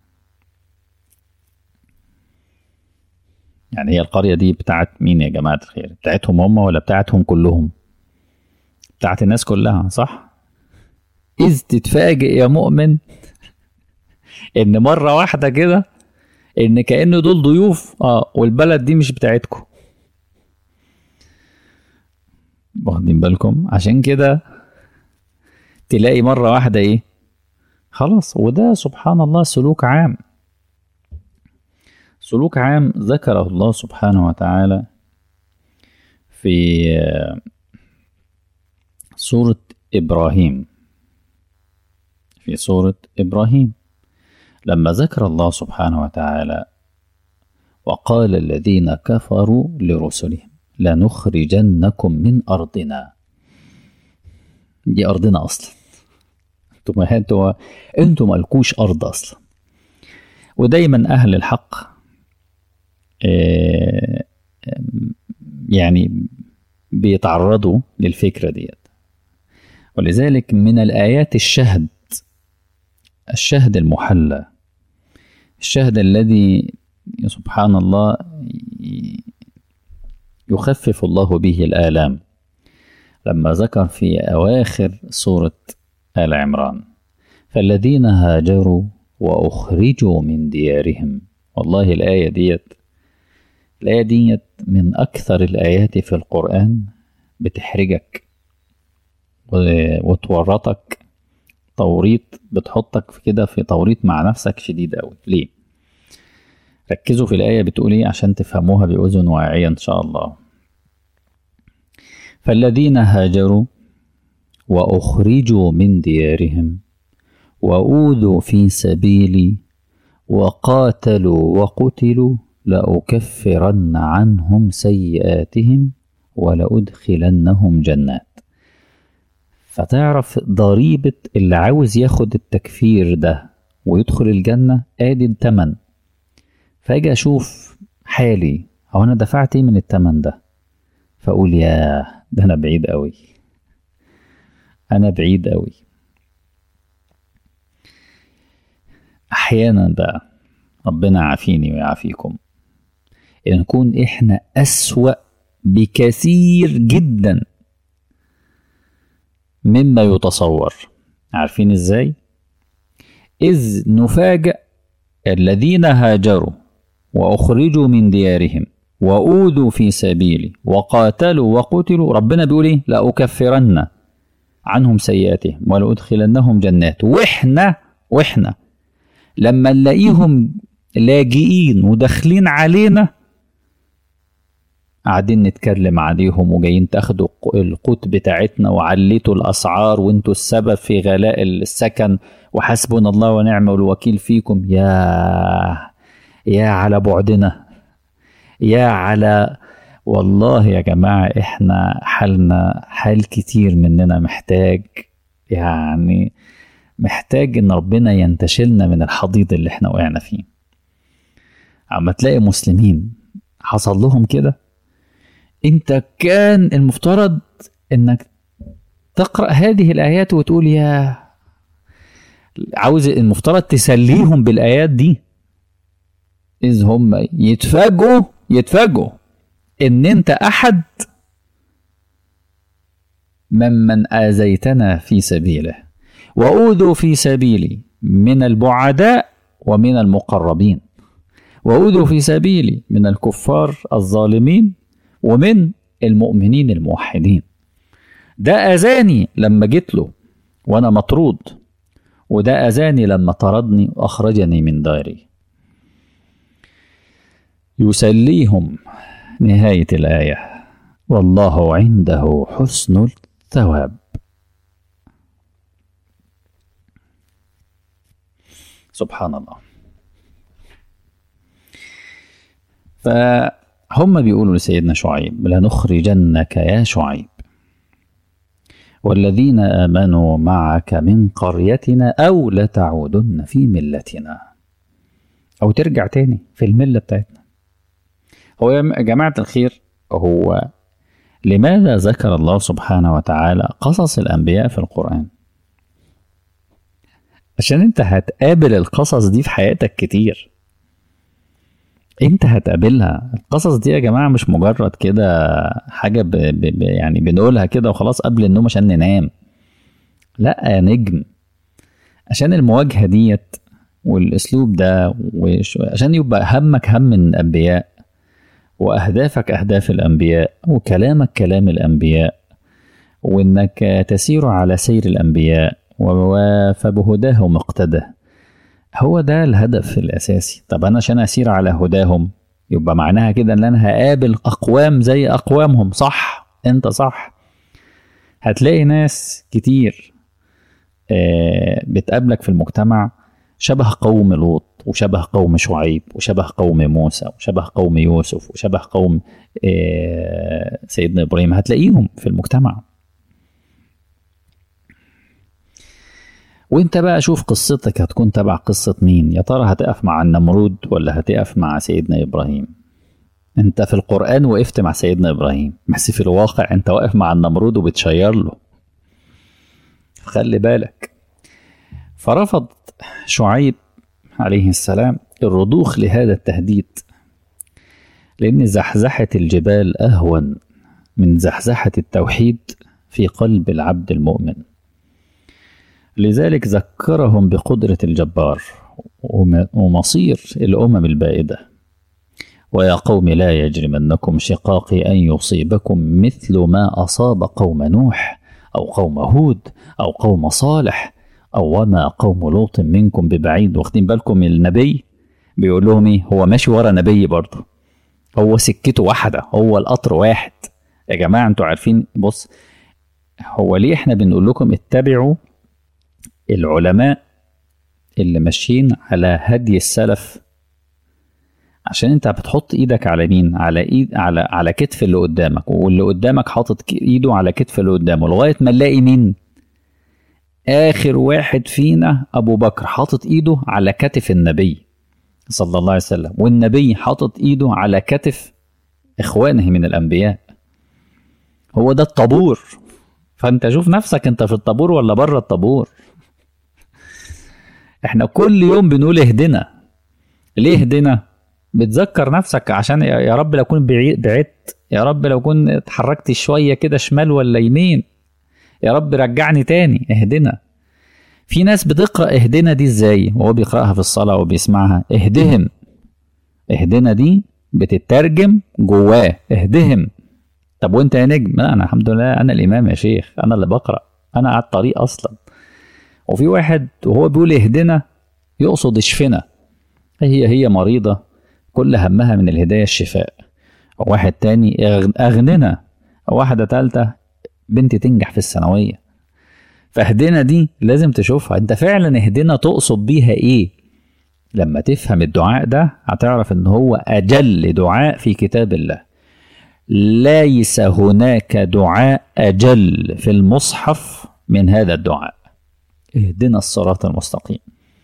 يعني هي القرية دي بتاعت مين يا جماعة الخير؟ بتاعتهم هم ولا بتاعتهم كلهم؟ بتاعت الناس كلها صح؟ إذ تتفاجئ يا مؤمن إن مرة واحدة كده إن كأن دول ضيوف آه والبلد دي مش بتاعتكم. واخدين بالكم؟ عشان كده تلاقي مرة واحدة إيه؟ خلاص وده سبحان الله سلوك عام سلوك عام ذكره الله سبحانه وتعالى في سورة إبراهيم في سورة إبراهيم لما ذكر الله سبحانه وتعالى وقال الذين كفروا لرسلهم لنخرجنكم من أرضنا دي أرضنا أصلا انتم انتم انتم ملكوش أرض أصلا ودايما أهل الحق يعني بيتعرضوا للفكرة ديت ولذلك من الآيات الشهد الشهد المحلى الشهد الذي سبحان الله يخفف الله به الآلام لما ذكر في أواخر سورة آل عمران فالذين هاجروا وأخرجوا من ديارهم والله الآية ديت الآية ديت من أكثر الآيات في القرآن بتحرجك وتورطك توريط بتحطك في كده في توريط مع نفسك شديد أوي ليه؟ ركزوا في الآية بتقول إيه عشان تفهموها بأذن واعية إن شاء الله فالذين هاجروا وأخرجوا من ديارهم وأوذوا في سبيلي وقاتلوا وقتلوا لأكفرن عنهم سيئاتهم ولأدخلنهم جنات فتعرف ضريبة اللي عاوز ياخد التكفير ده ويدخل الجنة ادي التمن فاجي اشوف حالي هو انا دفعت ايه من التمن ده فاقول يا ده انا بعيد قوي انا بعيد قوي احيانا بقى ربنا يعافيني ويعافيكم إن نكون إحنا أسوأ بكثير جدا مما يتصور عارفين إزاي؟ إذ نفاجأ الذين هاجروا وأخرجوا من ديارهم وأوذوا في سبيلي وقاتلوا وقتلوا ربنا بيقول إيه؟ لأكفرن عنهم سيئاتهم ولأدخلنهم جنات وإحنا وإحنا لما نلاقيهم لاجئين وداخلين علينا قاعدين نتكلم عليهم وجايين تاخدوا القوت بتاعتنا وعليتوا الاسعار وانتوا السبب في غلاء السكن وحسبنا الله ونعم الوكيل فيكم يا يا على بعدنا يا على والله يا جماعة احنا حالنا حال كتير مننا محتاج يعني محتاج ان ربنا ينتشلنا من الحضيض اللي احنا وقعنا فيه اما تلاقي مسلمين حصل لهم كده انت كان المفترض انك تقرا هذه الايات وتقول يا عاوز المفترض تسليهم بالايات دي اذ هم يتفاجئوا يتفاجئوا ان انت احد ممن اذيتنا في سبيله واوذوا في سبيلي من البعداء ومن المقربين واوذوا في سبيلي من الكفار الظالمين ومن المؤمنين الموحدين ده اذاني لما جيت له وانا مطرود وده اذاني لما طردني واخرجني من داري يسليهم نهاية الآية والله عنده حسن الثواب سبحان الله فهم بيقولوا لسيدنا شعيب لنخرجنك يا شعيب والذين آمنوا معك من قريتنا أو لتعودن في ملتنا أو ترجع تاني في الملة بتاعتنا هو يا جماعة الخير هو لماذا ذكر الله سبحانه وتعالى قصص الأنبياء في القرآن عشان انت هتقابل القصص دي في حياتك كتير انت هتقابلها القصص دي يا جماعة مش مجرد كده حاجة ب... ب... ب... يعني بنقولها كده وخلاص قبل النوم عشان ننام لا يا نجم عشان المواجهة ديت والاسلوب ده وش... عشان يبقى همك هم الانبياء واهدافك اهداف الانبياء وكلامك كلام الانبياء وانك تسير على سير الانبياء فبهداهم اقتدى هو ده الهدف الاساسي طب انا عشان اسير على هداهم يبقى معناها كده ان انا هقابل اقوام زي اقوامهم صح انت صح هتلاقي ناس كتير بتقابلك في المجتمع شبه قوم لوط وشبه قوم شعيب وشبه قوم موسى وشبه قوم يوسف وشبه قوم سيدنا ابراهيم هتلاقيهم في المجتمع وانت بقى شوف قصتك هتكون تبع قصة مين يا ترى هتقف مع النمرود ولا هتقف مع سيدنا إبراهيم انت في القرآن وقفت مع سيدنا إبراهيم بس في الواقع انت واقف مع النمرود وبتشير له خلي بالك فرفض شعيب عليه السلام الرضوخ لهذا التهديد لأن زحزحة الجبال أهون من زحزحة التوحيد في قلب العبد المؤمن لذلك ذكرهم بقدرة الجبار ومصير الأمم البائدة ويا قوم لا يجرمنكم شقاقي أن يصيبكم مثل ما أصاب قوم نوح أو قوم هود أو قوم صالح أو وما قوم لوط منكم ببعيد واخدين بالكم النبي بيقول لهم إيه هو ماشي ورا نبي برضه هو سكته واحدة هو القطر واحد يا جماعة انتوا عارفين بص هو ليه احنا بنقول لكم اتبعوا العلماء اللي ماشيين على هدي السلف عشان انت بتحط ايدك على مين على ايد على على كتف اللي قدامك واللي قدامك حاطط ايده على كتف اللي قدامه لغايه ما نلاقي مين اخر واحد فينا ابو بكر حاطط ايده على كتف النبي صلى الله عليه وسلم والنبي حاطط ايده على كتف اخوانه من الانبياء هو ده الطابور فانت شوف نفسك انت في الطابور ولا بره الطابور احنا كل يوم بنقول اهدنا ليه اهدنا بتذكر نفسك عشان يا رب لو كنت بعدت يا رب لو كنت اتحركت شويه كده شمال ولا يمين يا رب رجعني تاني اهدنا في ناس بتقرا اهدنا دي ازاي وهو بيقراها في الصلاه وبيسمعها اهدهم اهدنا دي بتترجم جواه اهدهم طب وانت يا نجم لا انا الحمد لله انا الامام يا شيخ انا اللي بقرا انا على الطريق اصلا وفي واحد وهو بيقول اهدنا يقصد اشفنا هي هي مريضة كل همها من الهداية الشفاء واحد تاني أغننا واحدة تالتة بنت تنجح في الثانوية فاهدنا دي لازم تشوفها انت فعلا اهدنا تقصد بيها ايه لما تفهم الدعاء ده هتعرف ان هو اجل دعاء في كتاب الله ليس هناك دعاء اجل في المصحف من هذا الدعاء اهدنا الصراط المستقيم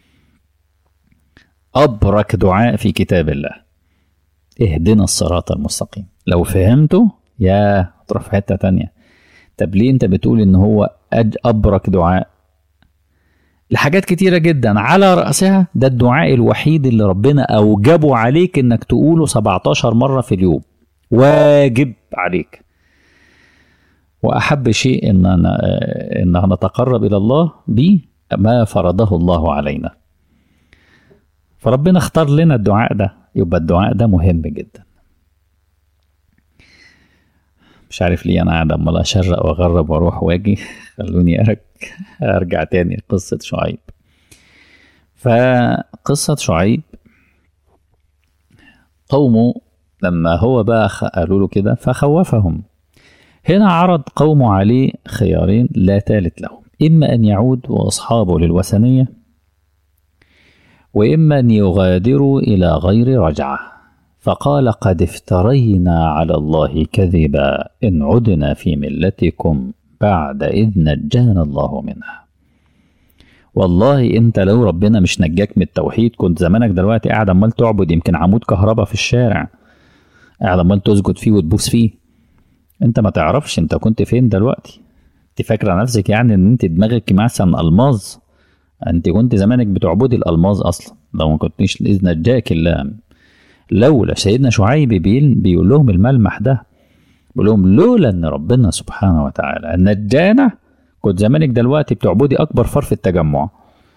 أبرك دعاء في كتاب الله اهدنا الصراط المستقيم لو فهمته يا تروح في حتة تانية طب ليه انت بتقول ان هو أبرك دعاء لحاجات كتيرة جدا على رأسها ده الدعاء الوحيد اللي ربنا أوجبه عليك انك تقوله 17 مرة في اليوم واجب عليك واحب شيء ان ان نتقرب الى الله به ما فرضه الله علينا فربنا اختار لنا الدعاء ده يبقى الدعاء ده مهم جدا مش عارف ليه انا قاعد عمال اشرق واغرب واروح واجي خلوني أرك ارجع تاني قصة شعيب فقصة شعيب قومه لما هو بقى قالوا له كده فخوفهم هنا عرض قومه عليه خيارين لا ثالث لهم إما أن يعود وأصحابه للوثنية وإما أن يغادروا إلى غير رجعة فقال قد افترينا على الله كذبا إن عدنا في ملتكم بعد إذ نجانا الله منها والله انت لو ربنا مش نجاك من التوحيد كنت زمانك دلوقتي قاعد عمال تعبد يمكن عمود كهرباء في الشارع قاعد عمال تسجد فيه وتبوس فيه انت ما تعرفش انت كنت فين دلوقتي انت فاكره نفسك يعني ان انت دماغك مثلا الماظ انت كنت زمانك بتعبدي الالماظ اصلا لو ما كنتيش اذ نجاك الله لولا سيدنا شعيب بيقول لهم الملمح ده بيقول لهم لولا ان ربنا سبحانه وتعالى نجانا كنت زمانك دلوقتي بتعبدي اكبر فار في التجمع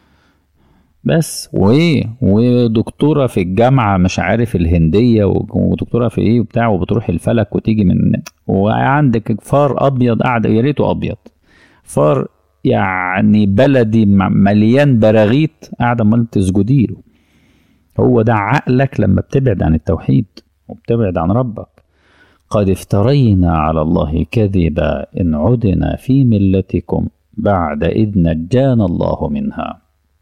بس وايه ودكتوره في الجامعه مش عارف الهنديه ودكتوره في ايه وبتاع وبتروح الفلك وتيجي من وعندك فار ابيض قاعد يا ريته ابيض فار يعني بلدي مليان براغيث قاعده عمال تسجدي له هو ده عقلك لما بتبعد عن التوحيد وبتبعد عن ربك قد افترينا على الله كذبا إن عدنا في ملتكم بعد إذ نجانا الله منها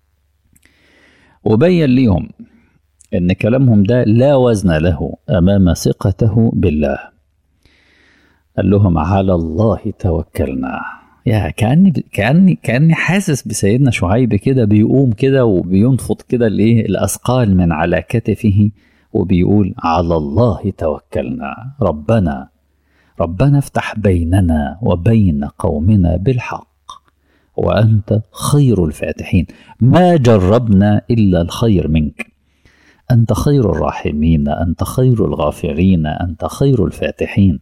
وبين ليهم إن كلامهم ده لا وزن له أمام ثقته بالله قال لهم على الله توكلنا يا كأني كأني كأني حاسس بسيدنا شعيب كده بيقوم كده وبينفض كده الايه الأثقال من على كتفه وبيقول على الله توكلنا ربنا ربنا افتح بيننا وبين قومنا بالحق وانت خير الفاتحين ما جربنا الا الخير منك انت خير الراحمين انت خير الغافرين انت خير الفاتحين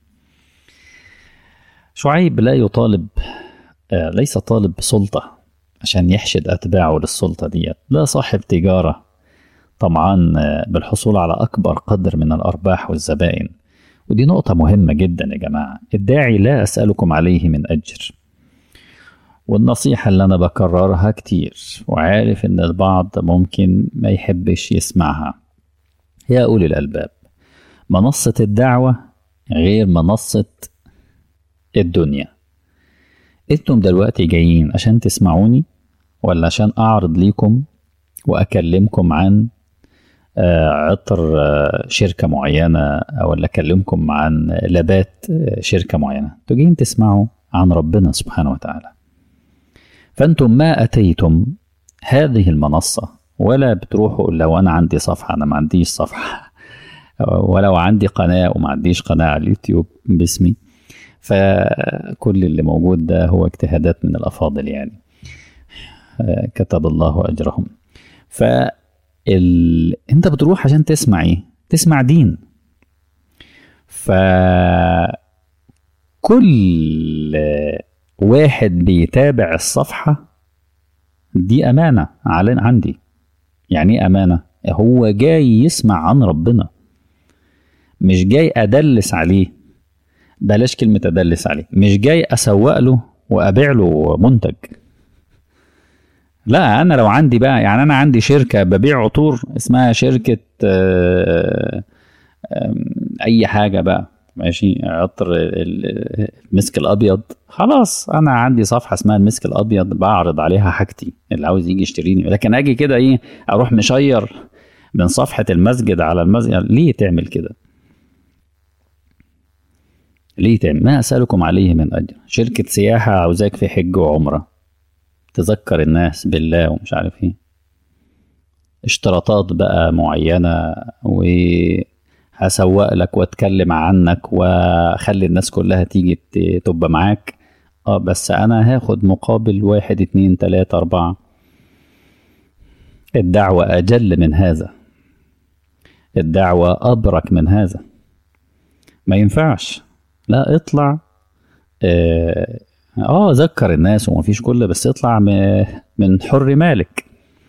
شعيب لا يطالب آه ليس طالب بسلطه عشان يحشد اتباعه للسلطه ديت لا صاحب تجاره طمعان بالحصول على أكبر قدر من الأرباح والزبائن ودي نقطة مهمة جدا يا جماعة الداعي لا أسألكم عليه من أجر والنصيحة اللي أنا بكررها كتير وعارف إن البعض ممكن ما يحبش يسمعها يا أولي الألباب منصة الدعوة غير منصة الدنيا انتم دلوقتي جايين عشان تسمعوني ولا عشان أعرض ليكم وأكلمكم عن عطر شركة معينة ولا أكلمكم عن لبات شركة معينة انتوا جايين تسمعوا عن ربنا سبحانه وتعالى فأنتم ما أتيتم هذه المنصة ولا بتروحوا لو أنا عندي صفحة أنا ما عنديش صفحة ولو عندي قناة وما عنديش قناة على اليوتيوب باسمي فكل اللي موجود ده هو اجتهادات من الأفاضل يعني كتب الله أجرهم ف ال... انت بتروح عشان تسمع ايه تسمع دين ف كل واحد بيتابع الصفحة دي أمانة على عندي يعني ايه أمانة هو جاي يسمع عن ربنا مش جاي أدلس عليه بلاش كلمة أدلس عليه مش جاي أسوق له وأبيع له منتج لا انا لو عندي بقى يعني انا عندي شركه ببيع عطور اسمها شركه اي حاجه بقى ماشي عطر المسك الابيض خلاص انا عندي صفحه اسمها المسك الابيض بعرض عليها حاجتي اللي عاوز يجي يشتريني لكن اجي كده ايه اروح مشير من صفحه المسجد على المسجد ليه تعمل كده ليه تعمل ما اسالكم عليه من اجر شركه سياحه عاوزاك في حج وعمره تذكر الناس بالله ومش عارف ايه اشتراطات بقى معينة وهسوق لك واتكلم عنك واخلي الناس كلها تيجي تبقى معاك اه بس انا هاخد مقابل واحد اتنين تلاتة اربعة الدعوة اجل من هذا الدعوة ابرك من هذا ما ينفعش لا اطلع اه اه ذكر الناس ومفيش كل بس اطلع من حر مالك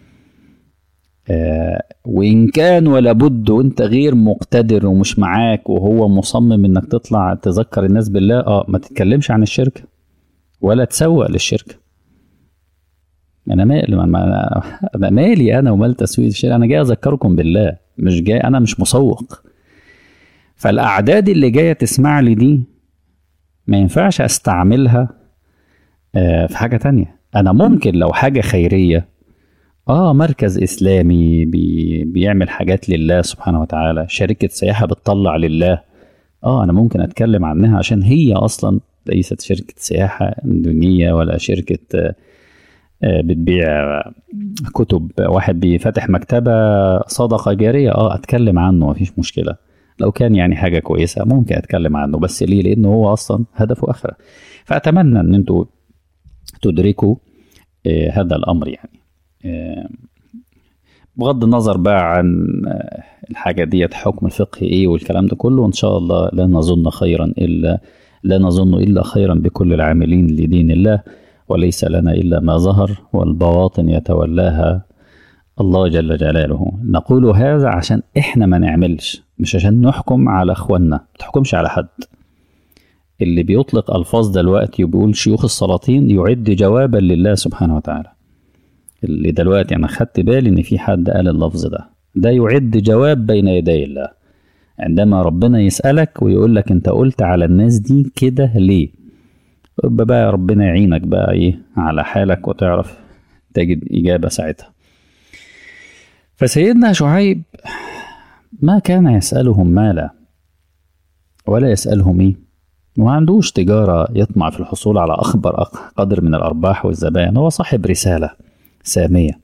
آه وان كان ولا بد وانت غير مقتدر ومش معاك وهو مصمم انك تطلع تذكر الناس بالله اه ما تتكلمش عن الشركه ولا تسوق للشركه انا مالي ما انا مالي انا ومال تسويق الشركه انا جاي اذكركم بالله مش جاي انا مش مسوق فالأعداد اللي جاية تسمع لي دي ما ينفعش أستعملها آه، في حاجة تانية أنا ممكن لو حاجة خيرية آه مركز إسلامي بي بيعمل حاجات لله سبحانه وتعالى شركة سياحة بتطلع لله آه أنا ممكن أتكلم عنها عشان هي أصلا ليست شركة سياحة دنيا ولا شركة آه، آه، بتبيع كتب واحد بيفتح مكتبة صدقة جارية اه اتكلم عنه مفيش مشكلة لو كان يعني حاجة كويسة ممكن اتكلم عنه بس ليه لانه هو اصلا هدفه اخرة فاتمنى ان انتوا تدركوا آه، هذا الامر يعني آه، بغض النظر بقى عن آه، الحاجة ديت حكم الفقه ايه والكلام ده كله ان شاء الله لا نظن خيرا الا لا نظن الا خيرا بكل العاملين لدين الله وليس لنا الا ما ظهر والبواطن يتولاها الله جل جلاله نقول هذا عشان احنا ما نعملش مش عشان نحكم على اخواننا ما تحكمش على حد اللي بيطلق الفاظ دلوقتي وبيقول شيوخ السلاطين يعد جوابا لله سبحانه وتعالى اللي دلوقتي انا خدت بالي ان في حد قال اللفظ ده ده يعد جواب بين يدي الله عندما ربنا يسألك ويقول لك انت قلت على الناس دي كده ليه يبقى بقى ربنا يعينك بقى ايه على حالك وتعرف تجد إجابة ساعتها فسيدنا شعيب ما كان يسألهم مالا ولا يسألهم ايه وما عندوش تجارة يطمع في الحصول على أكبر قدر من الأرباح والزبائن هو صاحب رسالة سامية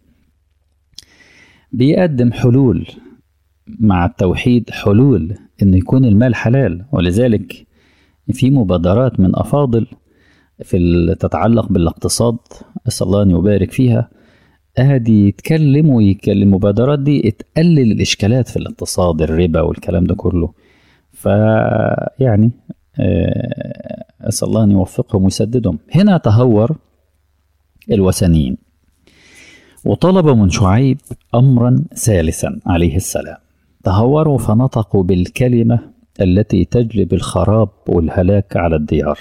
بيقدم حلول مع التوحيد حلول إنه يكون المال حلال ولذلك في مبادرات من أفاضل في ال- تتعلق بالاقتصاد أسأل الله أن يبارك فيها ادي يتكلم ويتكلم المبادرات دي تقلل الاشكالات في الاقتصاد الربا والكلام ده كله فيعني آه، اسال الله ان يوفقهم ويسددهم هنا تهور الوثنيين وطلب من شعيب امرا ثالثا عليه السلام تهوروا فنطقوا بالكلمه التي تجلب الخراب والهلاك على الديار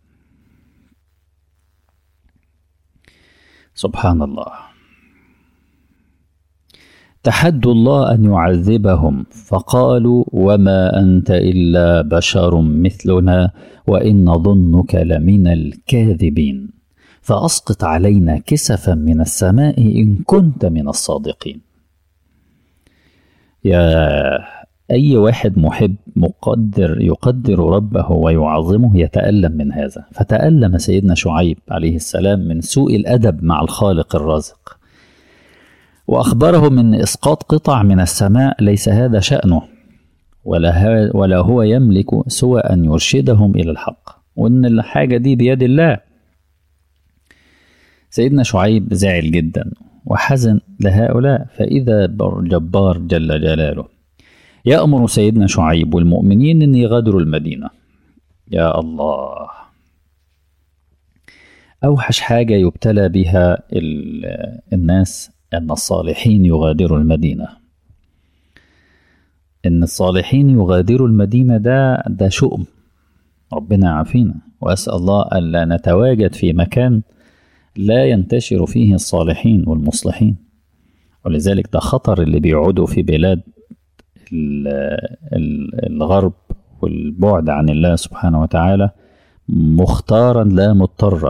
سبحان الله تحدوا الله ان يعذبهم فقالوا وما انت الا بشر مثلنا وان نظنك لمن الكاذبين فاسقط علينا كسفا من السماء ان كنت من الصادقين يا اي واحد محب مقدر يقدر ربه ويعظمه يتالم من هذا فتالم سيدنا شعيب عليه السلام من سوء الادب مع الخالق الرازق وأخبرهم أن إسقاط قطع من السماء ليس هذا شأنه ولا, ها ولا هو يملك سوى أن يرشدهم إلى الحق وأن الحاجة دي بيد الله سيدنا شعيب زعل جدا وحزن لهؤلاء فإذا جبار جل جلاله يأمر سيدنا شعيب والمؤمنين أن يغادروا المدينة يا الله أوحش حاجة يبتلى بها الناس أن الصالحين يغادروا المدينة إن الصالحين يغادروا المدينة ده ده شؤم ربنا يعافينا وأسأل الله ألا نتواجد في مكان لا ينتشر فيه الصالحين والمصلحين ولذلك ده خطر اللي بيقعدوا في بلاد الغرب والبعد عن الله سبحانه وتعالى مختارا لا مضطرا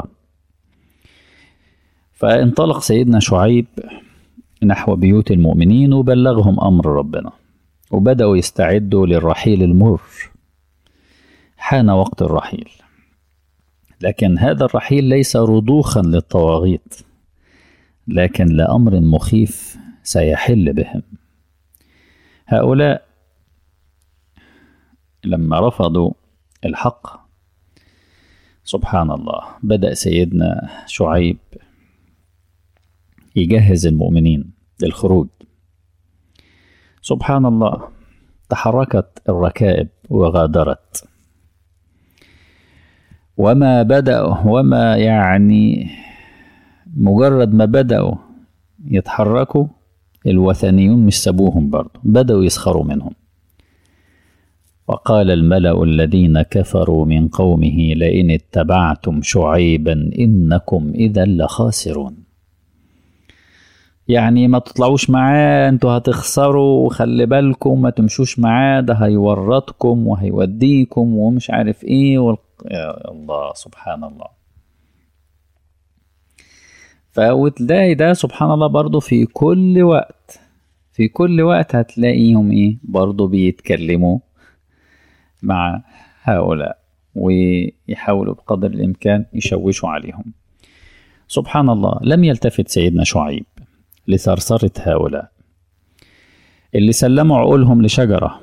فانطلق سيدنا شعيب نحو بيوت المؤمنين وبلغهم امر ربنا وبداوا يستعدوا للرحيل المر حان وقت الرحيل لكن هذا الرحيل ليس رضوخا للطواغيت لكن لامر مخيف سيحل بهم هؤلاء لما رفضوا الحق سبحان الله بدا سيدنا شعيب يجهز المؤمنين للخروج سبحان الله تحركت الركائب وغادرت وما بدأوا وما يعني مجرد ما بدأوا يتحركوا الوثنيون مش سابوهم برضه بدأوا يسخروا منهم وقال الملأ الذين كفروا من قومه لئن اتبعتم شعيبا إنكم إذا لخاسرون يعني ما تطلعوش معاه انتوا هتخسروا وخلي بالكم ما تمشوش معاه ده هيورطكم وهيوديكم ومش عارف ايه وال... يا الله سبحان الله فوتلاقي ده سبحان الله برضو في كل وقت في كل وقت هتلاقيهم ايه برضو بيتكلموا مع هؤلاء ويحاولوا بقدر الامكان يشوشوا عليهم سبحان الله لم يلتفت سيدنا شعيب لثرثرة هؤلاء اللي سلموا عقولهم لشجرة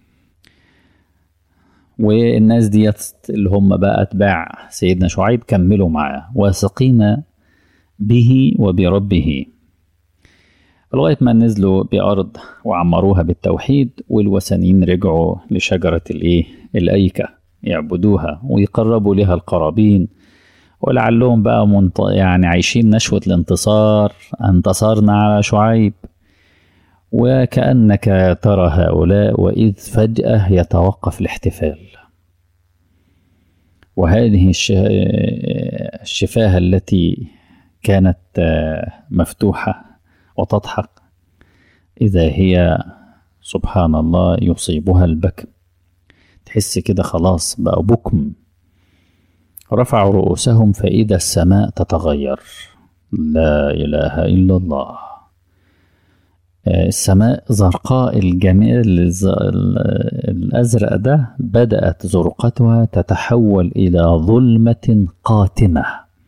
والناس ديت اللي هم بقى أتباع سيدنا شعيب كملوا معاه واثقين به وبربه لغاية ما نزلوا بأرض وعمروها بالتوحيد والوثنيين رجعوا لشجرة الإيه الأيكة يعبدوها ويقربوا لها القرابين ولعلهم بقى منط... يعني عايشين نشوة الانتصار انتصرنا على شعيب وكأنك ترى هؤلاء وإذ فجأة يتوقف الاحتفال وهذه الش... الشفاه التي كانت مفتوحة وتضحك إذا هي سبحان الله يصيبها البكم تحس كده خلاص بقى بكم رفعوا رؤوسهم فإذا السماء تتغير لا إله إلا الله السماء زرقاء الجميل الأزرق ده بدأت زرقتها تتحول إلى ظلمة قاتمة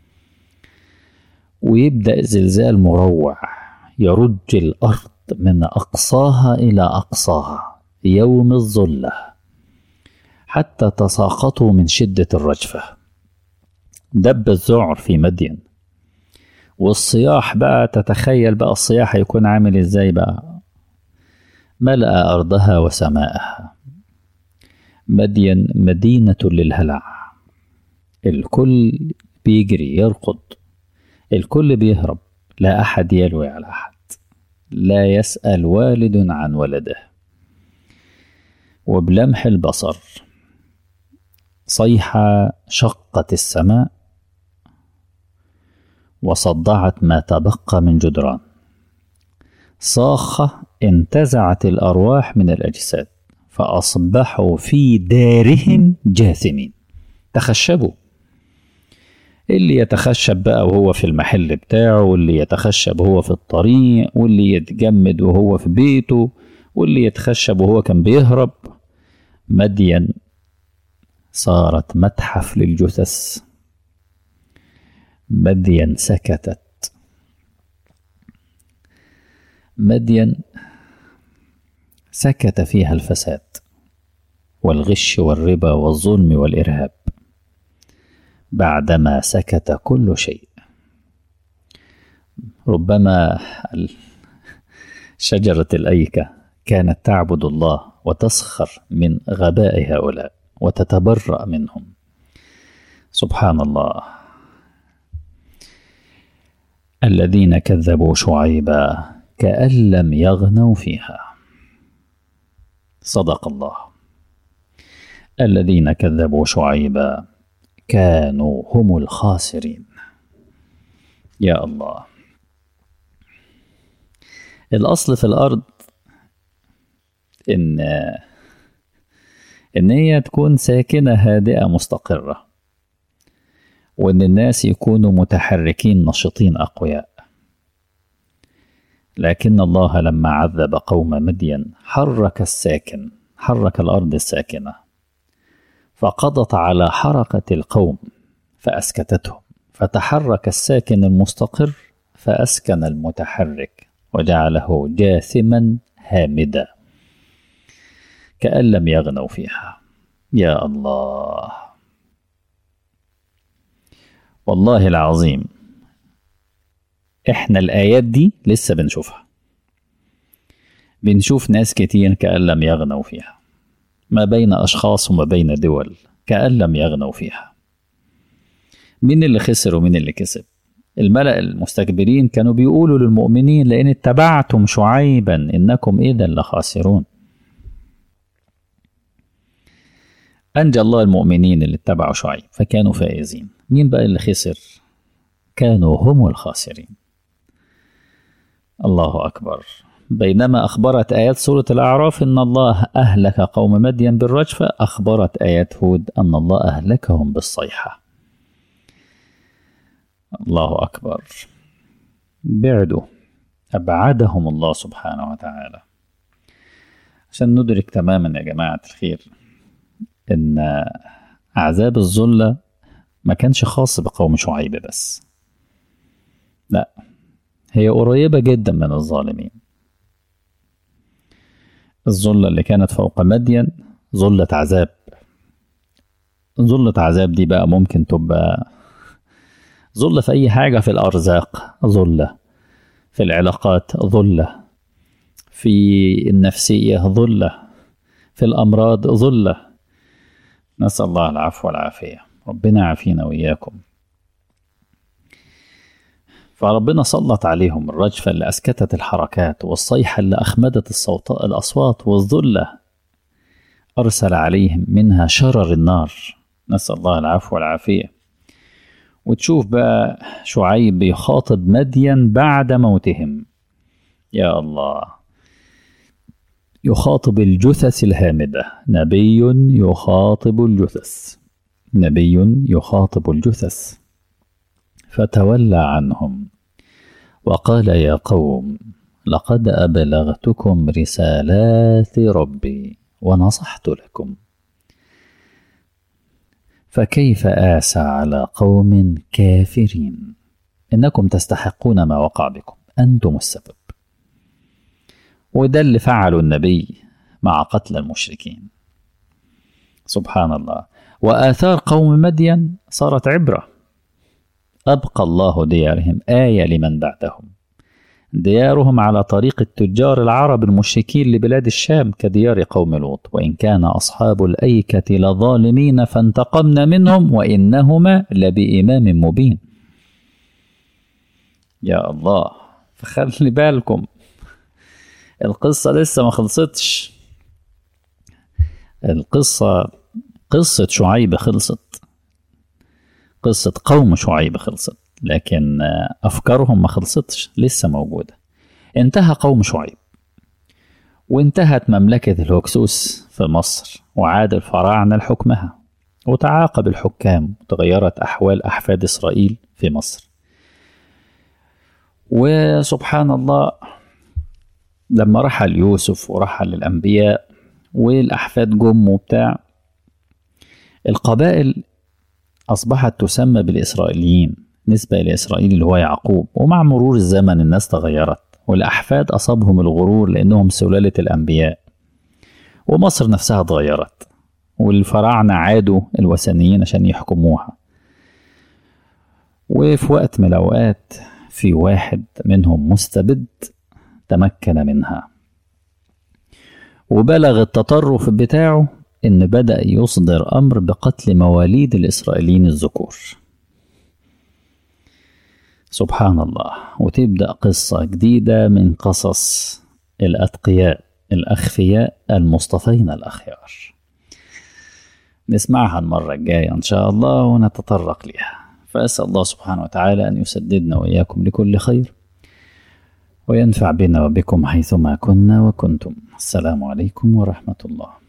ويبدأ زلزال مروع يرج الأرض من أقصاها إلى أقصاها يوم الظلة حتى تساقطوا من شدة الرجفة دب الذعر في مدين والصياح بقى تتخيل بقى الصياح هيكون عامل ازاي بقى ملأ أرضها وسماءها مدين مدينة للهلع الكل بيجري يرقد الكل بيهرب لا أحد يلوي على أحد لا يسأل والد عن ولده وبلمح البصر صيحة شقت السماء وصدعت ما تبقى من جدران صاخة انتزعت الأرواح من الأجساد فأصبحوا في دارهم جاثمين تخشبوا اللي يتخشب بقى وهو في المحل بتاعه واللي يتخشب وهو في الطريق واللي يتجمد وهو في بيته واللي يتخشب وهو كان بيهرب مدين صارت متحف للجثث مدين سكتت مدين سكت فيها الفساد والغش والربا والظلم والارهاب بعدما سكت كل شيء ربما شجره الايكه كانت تعبد الله وتسخر من غباء هؤلاء وتتبرأ منهم سبحان الله الذين كذبوا شعيبا كأن لم يغنوا فيها صدق الله الذين كذبوا شعيبا كانوا هم الخاسرين يا الله الأصل في الأرض إن إن هي تكون ساكنة هادئة مستقرة وإن الناس يكونوا متحركين نشطين أقوياء لكن الله لما عذب قوم مدين حرك الساكن حرك الأرض الساكنة فقضت على حركة القوم فأسكتتهم فتحرك الساكن المستقر فأسكن المتحرك وجعله جاثما هامدا كأن لم يغنوا فيها يا الله والله العظيم احنا الآيات دي لسه بنشوفها بنشوف ناس كتير كأن لم يغنوا فيها ما بين أشخاص وما بين دول كأن لم يغنوا فيها مين اللي خسر ومين اللي كسب الملأ المستكبرين كانوا بيقولوا للمؤمنين لئن اتبعتم شعيبا إنكم إذا لخاسرون أنجى الله المؤمنين اللي اتبعوا شعيب فكانوا فائزين مين بقى اللي خسر كانوا هم الخاسرين الله أكبر بينما أخبرت آيات سورة الأعراف أن الله أهلك قوم مدين بالرجفة أخبرت آيات هود أن الله أهلكهم بالصيحة الله أكبر بعدوا أبعدهم الله سبحانه وتعالى عشان ندرك تماما يا جماعة الخير إن عذاب الذلة ما كانش خاص بقوم شعيب بس لا هي قريبة جدا من الظالمين الظلة اللي كانت فوق مدين ظلة عذاب ظلة عذاب دي بقى ممكن تبقى ظلة في أي حاجة في الأرزاق ظلة في العلاقات ظلة في النفسية ظلة في الأمراض ظلة نسأل الله العفو والعافية ربنا يعافينا وإياكم فربنا سلط عليهم الرجفة اللي أسكتت الحركات والصيحة اللي أخمدت الصوت الأصوات والذلة أرسل عليهم منها شرر النار نسأل الله العفو والعافية وتشوف بقى شعيب بيخاطب مدين بعد موتهم يا الله يخاطب الجثث الهامدة نبي يخاطب الجثث نبي يخاطب الجثث فتولى عنهم وقال يا قوم لقد أبلغتكم رسالات ربي ونصحت لكم فكيف آسى على قوم كافرين إنكم تستحقون ما وقع بكم أنتم السبب وده اللي فعله النبي مع قتل المشركين سبحان الله وآثار قوم مدين صارت عبرة أبقى الله ديارهم آية لمن بعدهم ديارهم على طريق التجار العرب المشركين لبلاد الشام كديار قوم لوط وإن كان أصحاب الأيكة لظالمين فانتقمنا منهم وإنهما لبإمام مبين يا الله فخلي بالكم القصة لسه ما خلصتش القصة قصة شعيب خلصت قصة قوم شعيب خلصت لكن أفكارهم ما خلصتش لسه موجودة انتهى قوم شعيب وانتهت مملكة الهكسوس في مصر وعاد الفراعنة لحكمها وتعاقب الحكام وتغيرت أحوال أحفاد إسرائيل في مصر وسبحان الله لما رحل يوسف ورحل الأنبياء والأحفاد جم وبتاع القبائل أصبحت تسمى بالإسرائيليين نسبة إلى إسرائيل اللي هو يعقوب ومع مرور الزمن الناس تغيرت والأحفاد أصابهم الغرور لأنهم سلالة الأنبياء ومصر نفسها اتغيرت والفراعنة عادوا الوثنيين عشان يحكموها وفي وقت من الأوقات في واحد منهم مستبد تمكن منها وبلغ التطرف بتاعه إن بدأ يصدر أمر بقتل مواليد الإسرائيليين الذكور سبحان الله وتبدأ قصة جديدة من قصص الأتقياء الأخفياء المصطفين الأخيار نسمعها المرة الجاية إن شاء الله ونتطرق لها فأسأل الله سبحانه وتعالى أن يسددنا وإياكم لكل خير وينفع بنا وبكم حيثما كنا وكنتم السلام عليكم ورحمة الله